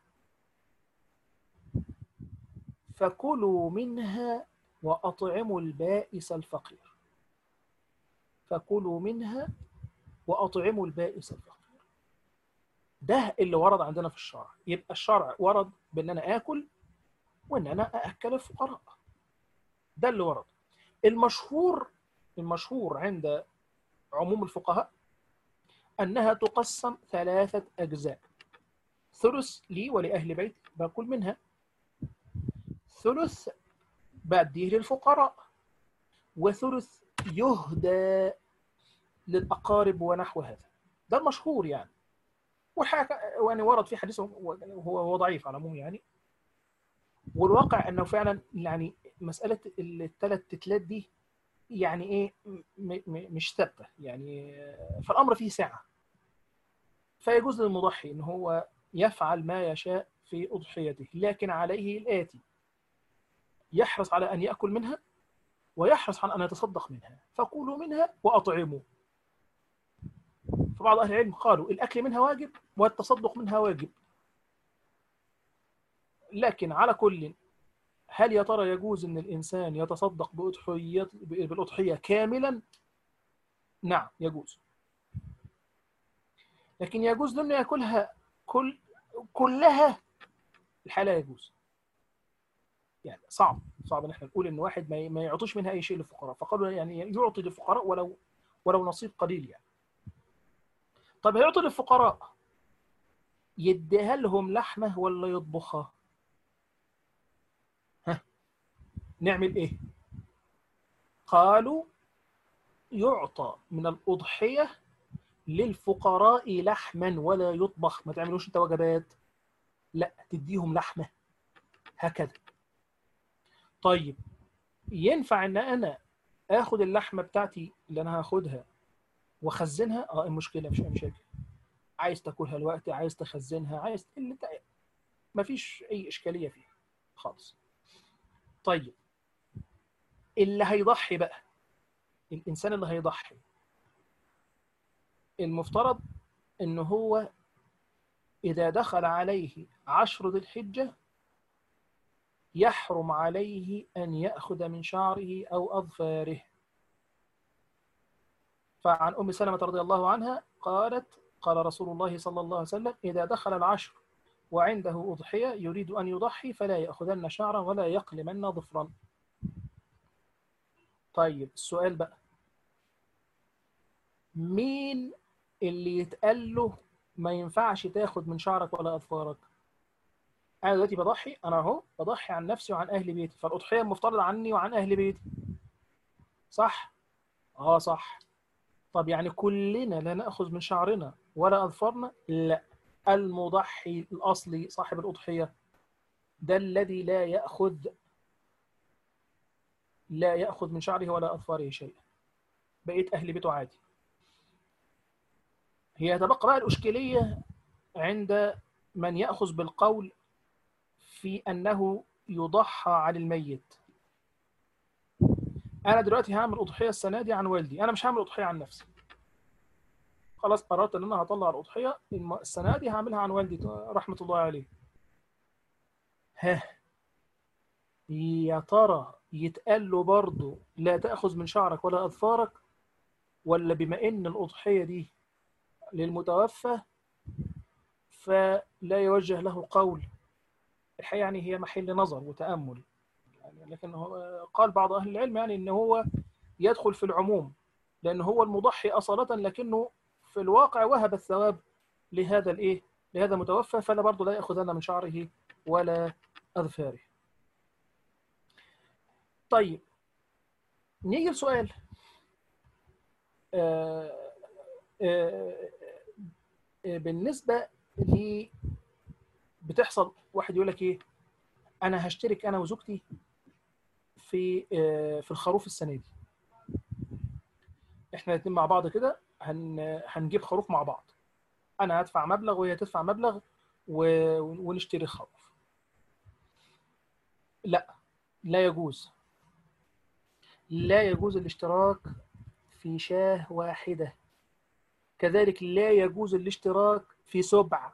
[SPEAKER 1] فكلوا منها وأطعموا البائس الفقير فكلوا منها وأطعموا البائس الفقير ده اللي ورد عندنا في الشرع يبقى الشرع ورد بان انا اكل وان انا ااكل الفقراء ده اللي ورد المشهور المشهور عند عموم الفقهاء انها تقسم ثلاثه اجزاء ثلث لي ولاهل بيتي باكل منها ثلث بديه للفقراء وثلث يهدى للاقارب ونحو هذا ده المشهور يعني وحاجة يعني ورد في حديث هو هو ضعيف على العموم يعني والواقع انه فعلا يعني مساله الثلاث تتلات دي يعني ايه مش ثابته يعني فالامر فيه سعه فيجوز للمضحي ان هو يفعل ما يشاء في اضحيته لكن عليه الاتي يحرص على ان ياكل منها ويحرص على ان يتصدق منها فكلوا منها واطعموا فبعض أهل العلم قالوا الأكل منها واجب والتصدق منها واجب لكن على كل هل يا ترى يجوز أن الإنسان يتصدق بأضحية بالأضحية كاملا؟ نعم يجوز لكن يجوز له أنه يأكلها كل كلها الحالة يجوز يعني صعب صعب ان احنا نقول ان واحد ما يعطيش منها اي شيء للفقراء فقالوا يعني يعطي للفقراء ولو ولو نصيب قليل يعني طب هيعطي للفقراء يديها لهم لحمة ولا يطبخها ها نعمل ايه قالوا يعطى من الأضحية للفقراء لحما ولا يطبخ ما تعملوش انت وجبات لا تديهم لحمة هكذا طيب ينفع ان انا اخد اللحمة بتاعتي اللي انا هاخدها واخزنها اه المشكله مش مشاكل عايز تاكلها الوقت عايز تخزنها عايز اللي انت مفيش اي اشكاليه فيها خالص طيب اللي هيضحي بقى الانسان اللي هيضحي المفترض ان هو اذا دخل عليه عشر ذي الحجه يحرم عليه ان ياخذ من شعره او اظفاره فعن أم سلمة رضي الله عنها قالت قال رسول الله صلى الله عليه وسلم إذا دخل العشر وعنده أضحية يريد أن يضحي فلا يأخذن شعرا ولا يقلمن ظفرا طيب السؤال بقى مين اللي يتقال له ما ينفعش تاخد من شعرك ولا أظفارك أنا دلوقتي بضحي أنا أهو بضحي عن نفسي وعن أهل بيتي فالأضحية مفترضة عني وعن أهل بيتي صح؟ آه صح طب يعني كلنا لا نأخذ من شعرنا ولا أظفارنا لا المضحي الأصلي صاحب الأضحية ده الذي لا يأخذ لا يأخذ من شعره ولا أظفاره شيئا بقيت أهل بيته عادي هي تبقى بقى الإشكالية عند من يأخذ بالقول في أنه يضحى عن الميت انا دلوقتي هعمل اضحيه السنه دي عن والدي انا مش هعمل اضحيه عن نفسي خلاص قررت ان انا هطلع الاضحيه السنه دي هعملها عن والدي رحمه الله عليه ها يا ترى يتقال له برضه لا تاخذ من شعرك ولا اظفارك ولا بما ان الاضحيه دي للمتوفى فلا يوجه له قول الحقيقه يعني هي محل نظر وتامل يعني لكن هو قال بعض اهل العلم يعني ان هو يدخل في العموم لان هو المضحي اصاله لكنه في الواقع وهب الثواب لهذا الايه لهذا المتوفى فلا برضه لا ياخذن من شعره ولا اظفاره طيب نيجي لسؤال آه آه آه بالنسبه ل بتحصل واحد يقول لك ايه انا هشترك انا وزوجتي في في الخروف السنه دي احنا الاثنين مع بعض كده هن هنجيب خروف مع بعض انا هدفع مبلغ وهي تدفع مبلغ و... ونشتري خروف لا لا يجوز لا يجوز الاشتراك في شاه واحدة كذلك لا يجوز الاشتراك في سبع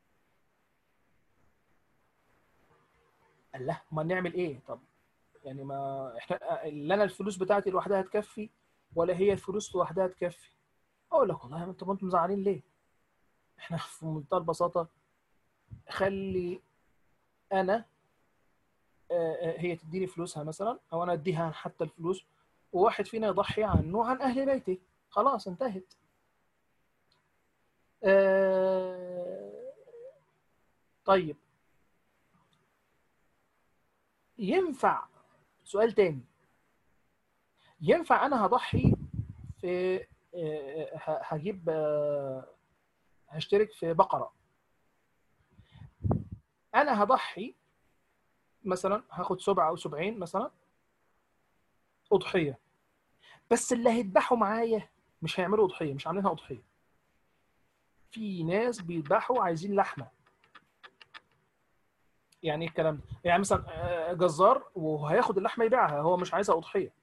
[SPEAKER 1] قال له ما نعمل ايه طب يعني ما احنا اللي انا الفلوس بتاعتي لوحدها تكفي ولا هي الفلوس لوحدها تكفي اقول لك والله انتوا انتم مزعلين ليه احنا في منتهى البساطه خلي انا هي تديني فلوسها مثلا او انا اديها حتى الفلوس وواحد فينا يضحي عنه عن اهل بيته خلاص انتهت طيب ينفع سؤال تاني ينفع انا هضحي في هجيب هشترك في بقرة انا هضحي مثلا هاخد سبعة او سبعين مثلا اضحية بس اللي هيذبحوا معايا مش هيعملوا اضحية مش عاملينها اضحية في ناس بيذبحوا عايزين لحمة يعني ايه الكلام ده؟ يعني مثلا جزار وهياخد اللحمه يبيعها هو مش عايزها اضحيه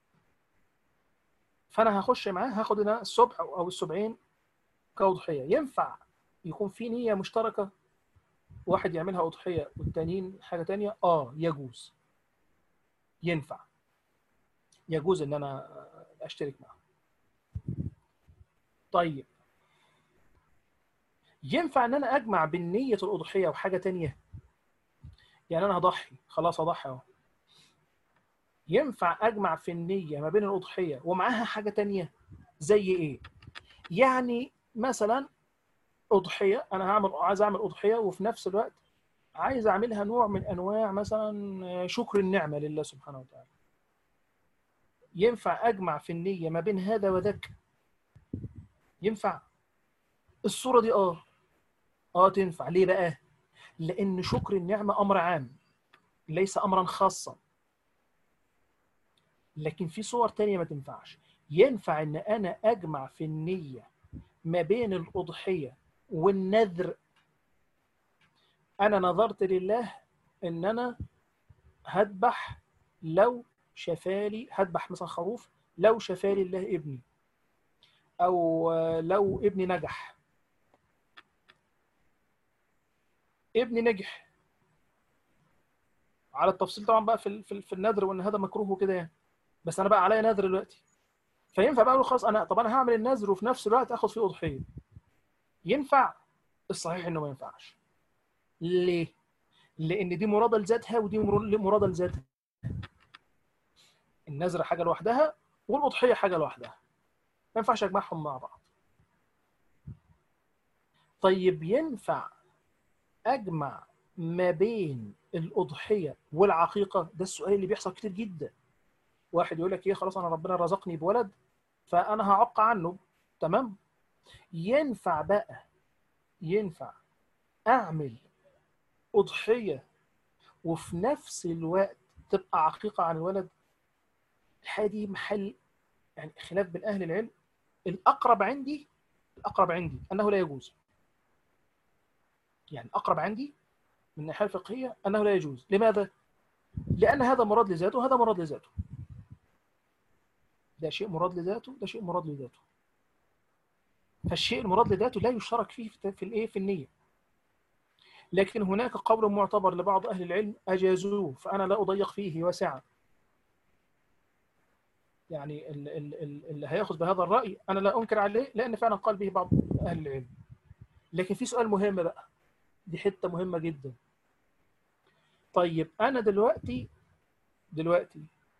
[SPEAKER 1] فانا هخش معاه هاخد انا السبع او السبعين كاضحيه ينفع يكون في نيه مشتركه واحد يعملها اضحيه والتانيين حاجه تانية اه يجوز ينفع يجوز ان انا اشترك معه طيب ينفع ان انا اجمع بين نيه الاضحيه وحاجه تانية يعني انا هضحي خلاص اضحي اهو ينفع اجمع في النيه ما بين الاضحيه ومعاها حاجه تانية زي ايه يعني مثلا اضحيه انا هعمل عايز اعمل اضحيه وفي نفس الوقت عايز اعملها نوع من انواع مثلا شكر النعمه لله سبحانه وتعالى ينفع اجمع في النيه ما بين هذا وذاك ينفع الصوره دي اه اه تنفع ليه بقى لأن شكر النعمة أمر عام ليس أمرا خاصا لكن في صور تانية ما تنفعش ينفع أن أنا أجمع في النية ما بين الأضحية والنذر أنا نظرت لله أن أنا هذبح لو شفالي هذبح مثلا خروف لو شفالي الله ابني أو لو ابني نجح ابني نجح على التفصيل طبعا بقى في في النذر وان هذا مكروه وكده يعني بس انا بقى عليا نذر دلوقتي فينفع بقى اقول خلاص انا طب انا هعمل النذر وفي نفس الوقت اخد فيه اضحيه ينفع الصحيح انه ما ينفعش ليه لان دي مراده لذاتها ودي مراده لذاتها النذر حاجه لوحدها والاضحيه حاجه لوحدها ما ينفعش اجمعهم مع بعض طيب ينفع اجمع ما بين الاضحيه والعقيقه ده السؤال اللي بيحصل كتير جدا واحد يقول لك ايه خلاص انا ربنا رزقني بولد فانا هعق عنه تمام ينفع بقى ينفع اعمل اضحيه وفي نفس الوقت تبقى عقيقه عن الولد الحاجه دي محل يعني خلاف بين اهل العلم الاقرب عندي الاقرب عندي انه لا يجوز يعني اقرب عندي من الناحيه الفقهيه انه لا يجوز لماذا لان هذا مراد لذاته وهذا مراد لذاته ده شيء مراد لذاته ده شيء مراد لذاته فالشيء المراد لذاته لا يشترك فيه في الايه في النيه لكن هناك قول معتبر لبعض اهل العلم اجازوه فانا لا اضيق فيه واسعا يعني اللي هياخذ بهذا الراي انا لا انكر عليه لان فعلا قال به بعض اهل العلم لكن في سؤال مهم بقى دي حته مهمه جدا طيب انا دلوقتي دلوقتي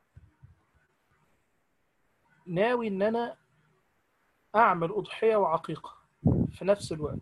[SPEAKER 1] ناوي ان انا اعمل اضحيه وعقيقه في نفس الوقت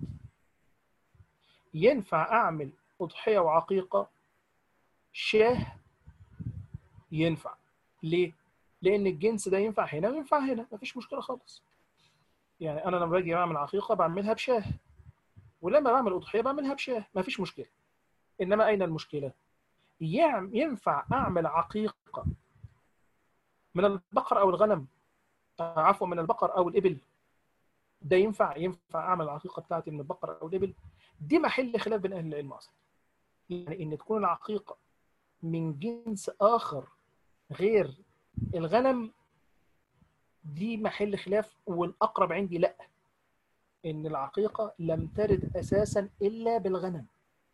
[SPEAKER 1] ينفع اعمل اضحيه وعقيقه شاه ينفع ليه لان الجنس ده ينفع هنا وينفع هنا مفيش مشكله خالص يعني انا لما باجي اعمل عقيقه بعملها بشاه ولما بعمل اضحيه بعملها بشاه مفيش مشكله انما اين المشكله ينفع اعمل عقيقه من البقر او الغنم عفوا من البقر او الابل ده ينفع ينفع اعمل العقيقه بتاعتي من البقر او الابل دي محل خلاف بين اهل العلم اصلا يعني ان تكون العقيقه من جنس اخر غير الغنم دي محل خلاف والاقرب عندي لا ان العقيقه لم ترد اساسا الا بالغنم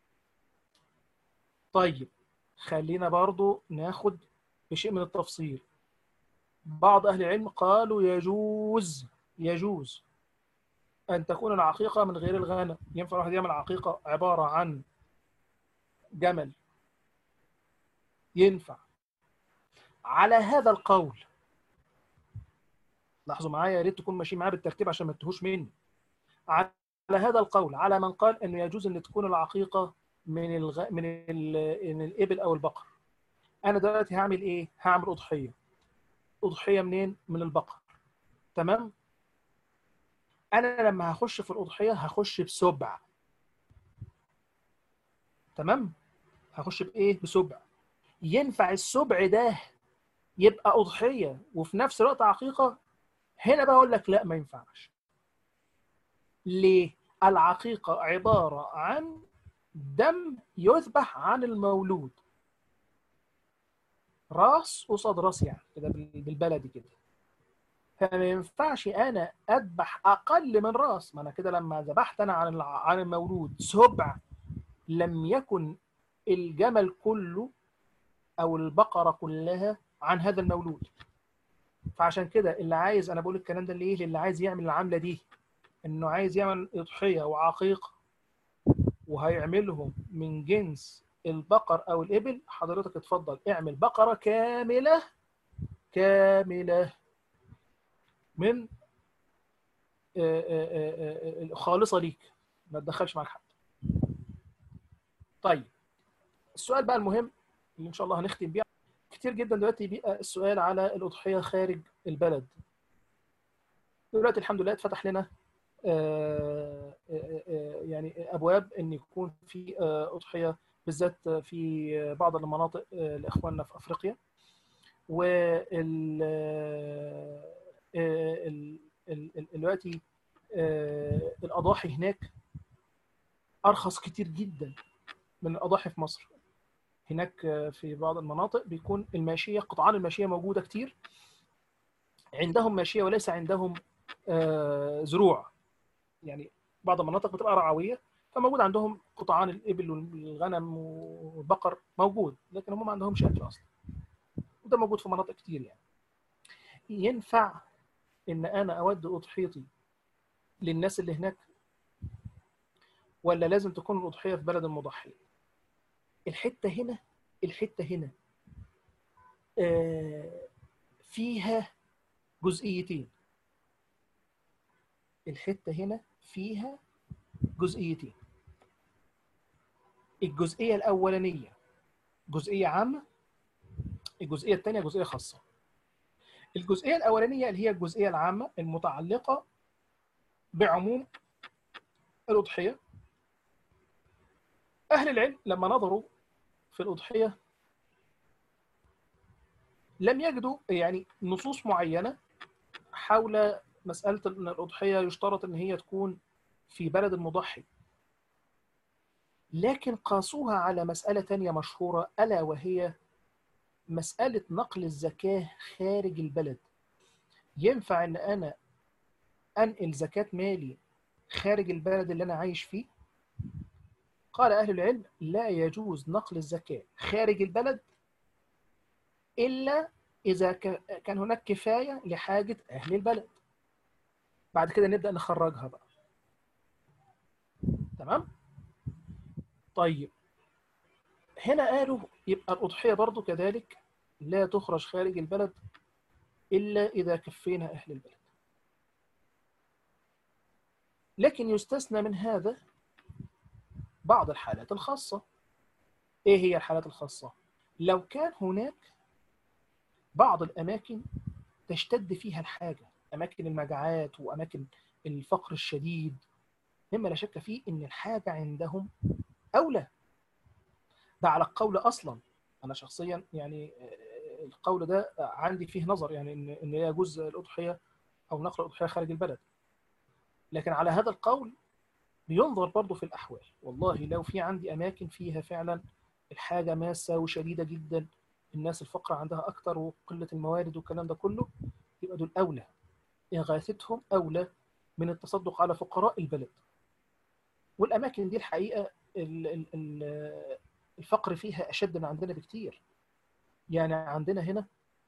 [SPEAKER 1] طيب خلينا برضو ناخد بشيء من التفصيل بعض أهل العلم قالوا يجوز يجوز أن تكون العقيقة من غير الغنم ينفع الواحد يعمل عقيقة عبارة عن جمل ينفع على هذا القول لاحظوا معايا يا ريت تكون ماشيين معايا بالترتيب عشان ما تتهوش مني على هذا القول على من قال انه يجوز ان تكون العقيقه من الغ... من ال... من الابل او البقر انا دلوقتي هعمل ايه هعمل اضحيه اضحيه منين من البقر تمام انا لما هخش في الاضحيه هخش بسبع تمام هخش بايه بسبع ينفع السبع ده يبقى اضحيه وفي نفس الوقت عقيقه هنا بقول لك لا ما ينفعش ليه العقيقه عباره عن دم يذبح عن المولود راس قصاد راس يعني كده بالبلدي كده فما ينفعش انا اذبح اقل من راس ما انا كده لما ذبحت انا عن عن المولود سبع لم يكن الجمل كله او البقره كلها عن هذا المولود فعشان كده اللي عايز انا بقول الكلام ده ليه للي عايز يعمل العمله دي انه عايز يعمل اضحيه وعقيقه وهيعملهم من جنس البقر او الابل حضرتك اتفضل اعمل بقره كامله كامله من خالصه ليك ما تدخلش معاك حد طيب السؤال بقى المهم اللي ان شاء الله هنختم بيه كتير جدا دلوقتي بيبقى السؤال على الاضحيه خارج البلد دلوقتي الحمد لله اتفتح لنا يعني ابواب ان يكون في اضحيه بالذات في بعض المناطق لاخواننا في افريقيا وال دلوقتي الاضاحي هناك ارخص كتير جدا من الاضاحي في مصر هناك في بعض المناطق بيكون الماشيه قطعان الماشيه موجوده كتير عندهم ماشيه وليس عندهم زروع يعني بعض المناطق بتبقى رعويه فموجود عندهم قطعان الابل والغنم والبقر موجود لكن هم ما عندهمش اكل اصلا وده موجود في مناطق كتير يعني ينفع ان انا اود اضحيتي للناس اللي هناك ولا لازم تكون الاضحيه في بلد المضحي الحته هنا الحته هنا آه فيها جزئيتين الحته هنا فيها جزئيتين الجزئيه الاولانيه جزئيه عامه الجزئيه الثانيه جزئيه خاصه الجزئيه الاولانيه اللي هي الجزئيه العامه المتعلقه بعموم الاضحيه اهل العلم لما نظروا في الاضحيه لم يجدوا يعني نصوص معينه حول مساله ان الاضحيه يشترط ان هي تكون في بلد المضحي لكن قاسوها على مسألة تانية مشهورة ألا وهي مسألة نقل الزكاة خارج البلد ينفع أن أنا أنقل زكاة مالي خارج البلد اللي أنا عايش فيه قال أهل العلم لا يجوز نقل الزكاة خارج البلد إلا إذا كان هناك كفاية لحاجة أهل البلد بعد كده نبدأ نخرجها بقى تمام طيب هنا قالوا يبقى الأضحية برضو كذلك لا تخرج خارج البلد إلا إذا كفينا أهل البلد لكن يستثنى من هذا بعض الحالات الخاصة إيه هي الحالات الخاصة؟ لو كان هناك بعض الأماكن تشتد فيها الحاجة أماكن المجاعات وأماكن الفقر الشديد مما لا شك فيه إن الحاجة عندهم أولى ده على القول أصلا أنا شخصيا يعني القول ده عندي فيه نظر يعني إن إن لا يجوز الأضحية أو نقل الأضحية خارج البلد لكن على هذا القول بينظر برضه في الأحوال والله لو في عندي أماكن فيها فعلا الحاجة ماسة وشديدة جدا الناس الفقر عندها أكتر وقلة الموارد والكلام ده كله يبقى دول أولى إغاثتهم أولى من التصدق على فقراء البلد والأماكن دي الحقيقة الفقر فيها أشد من عندنا بكتير يعني عندنا هنا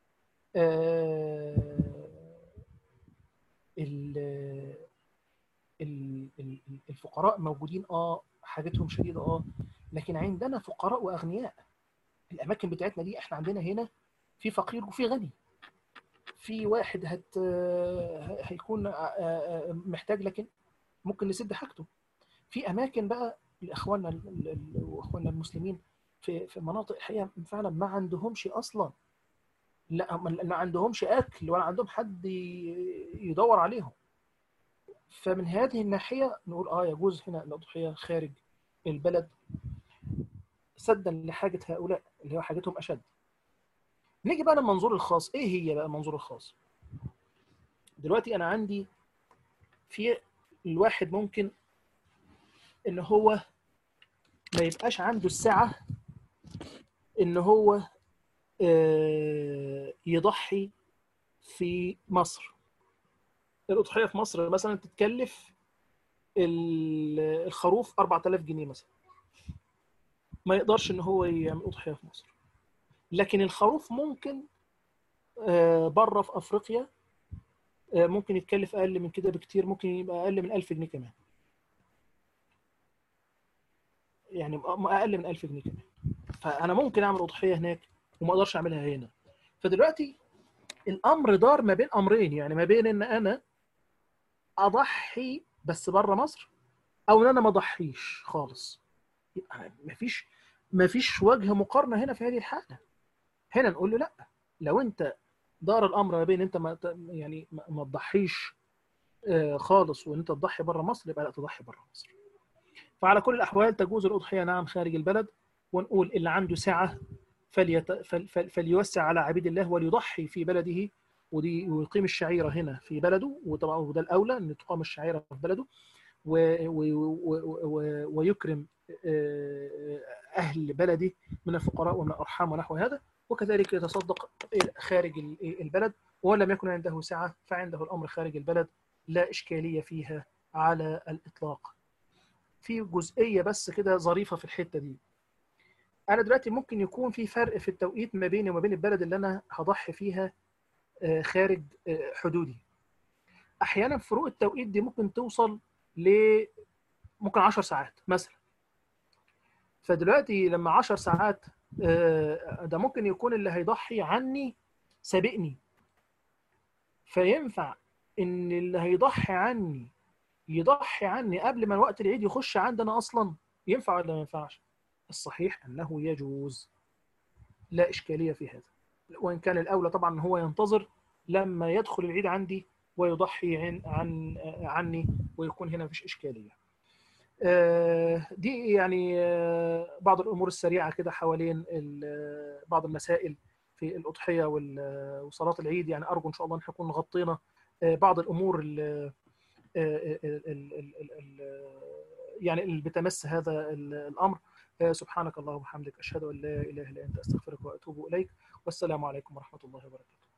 [SPEAKER 1] الفقراء موجودين اه حاجتهم شديده اه لكن عندنا فقراء واغنياء الاماكن بتاعتنا دي احنا عندنا هنا في فقير وفي غني في واحد هت هيكون محتاج لكن ممكن نسد حاجته في اماكن بقى لاخواننا واخواننا المسلمين في في مناطق الحقيقه فعلا ما عندهمش اصلا لا ما عندهمش اكل ولا عندهم حد يدور عليهم فمن هذه الناحيه نقول اه يجوز هنا الاضحيه خارج البلد سدا لحاجه هؤلاء اللي هو حاجتهم اشد نيجي بقى للمنظور الخاص ايه هي بقى المنظور الخاص دلوقتي انا عندي في الواحد ممكن ان هو ما يبقاش عنده السعه ان هو يضحي في مصر الأضحية في مصر مثلا تتكلف الخروف 4000 جنيه مثلا ما يقدرش ان هو يعمل أضحية في مصر لكن الخروف ممكن بره في أفريقيا ممكن يتكلف أقل من كده بكتير ممكن يبقى أقل من 1000 جنيه كمان يعني أقل من 1000 جنيه كمان فأنا ممكن أعمل أضحية هناك وما أقدرش أعملها هنا فدلوقتي الأمر دار ما بين أمرين يعني ما بين إن أنا اضحي بس بره مصر او ان انا ما اضحيش خالص يبقى مفيش مفيش وجه مقارنه هنا في هذه الحاله هنا نقول له لا لو انت دار الامر ما بين انت ما يعني ما تضحيش خالص وان انت تضحي بره مصر يبقى لا تضحي بره مصر فعلى كل الاحوال تجوز الاضحيه نعم خارج البلد ونقول اللي عنده سعه فليت فل فليوسع على عبيد الله وليضحي في بلده ودي ويقيم الشعيره هنا في بلده وطبعا وده الاولى ان تقام الشعيره في بلده و و و ويكرم اهل بلده من الفقراء ومن الارحام ونحو هذا وكذلك يتصدق خارج البلد ولم يكن عنده سعه فعنده الامر خارج البلد لا اشكاليه فيها على الاطلاق. في جزئيه بس كده ظريفه في الحته دي. انا دلوقتي ممكن يكون في فرق في التوقيت ما بيني وما بين البلد اللي انا هضحي فيها خارج حدودي احيانا فروق التوقيت دي ممكن توصل ل ممكن 10 ساعات مثلا فدلوقتي لما 10 ساعات ده ممكن يكون اللي هيضحي عني سابقني فينفع ان اللي هيضحي عني يضحي عني قبل ما وقت العيد يخش عندنا اصلا ينفع ولا ما ينفعش الصحيح انه يجوز لا اشكاليه في هذا وان كان الاولى طبعا هو ينتظر لما يدخل العيد عندي ويضحي عن عن عني ويكون هنا مفيش اشكاليه. دي يعني بعض الامور السريعه كده حوالين بعض المسائل في الاضحيه وصلاه العيد يعني ارجو ان شاء الله ان نكون غطينا بعض الامور اللي يعني اللي بتمس هذا الامر سبحانك اللهم وبحمدك اشهد ان لا اله الا انت استغفرك واتوب اليك والسلام عليكم ورحمه الله وبركاته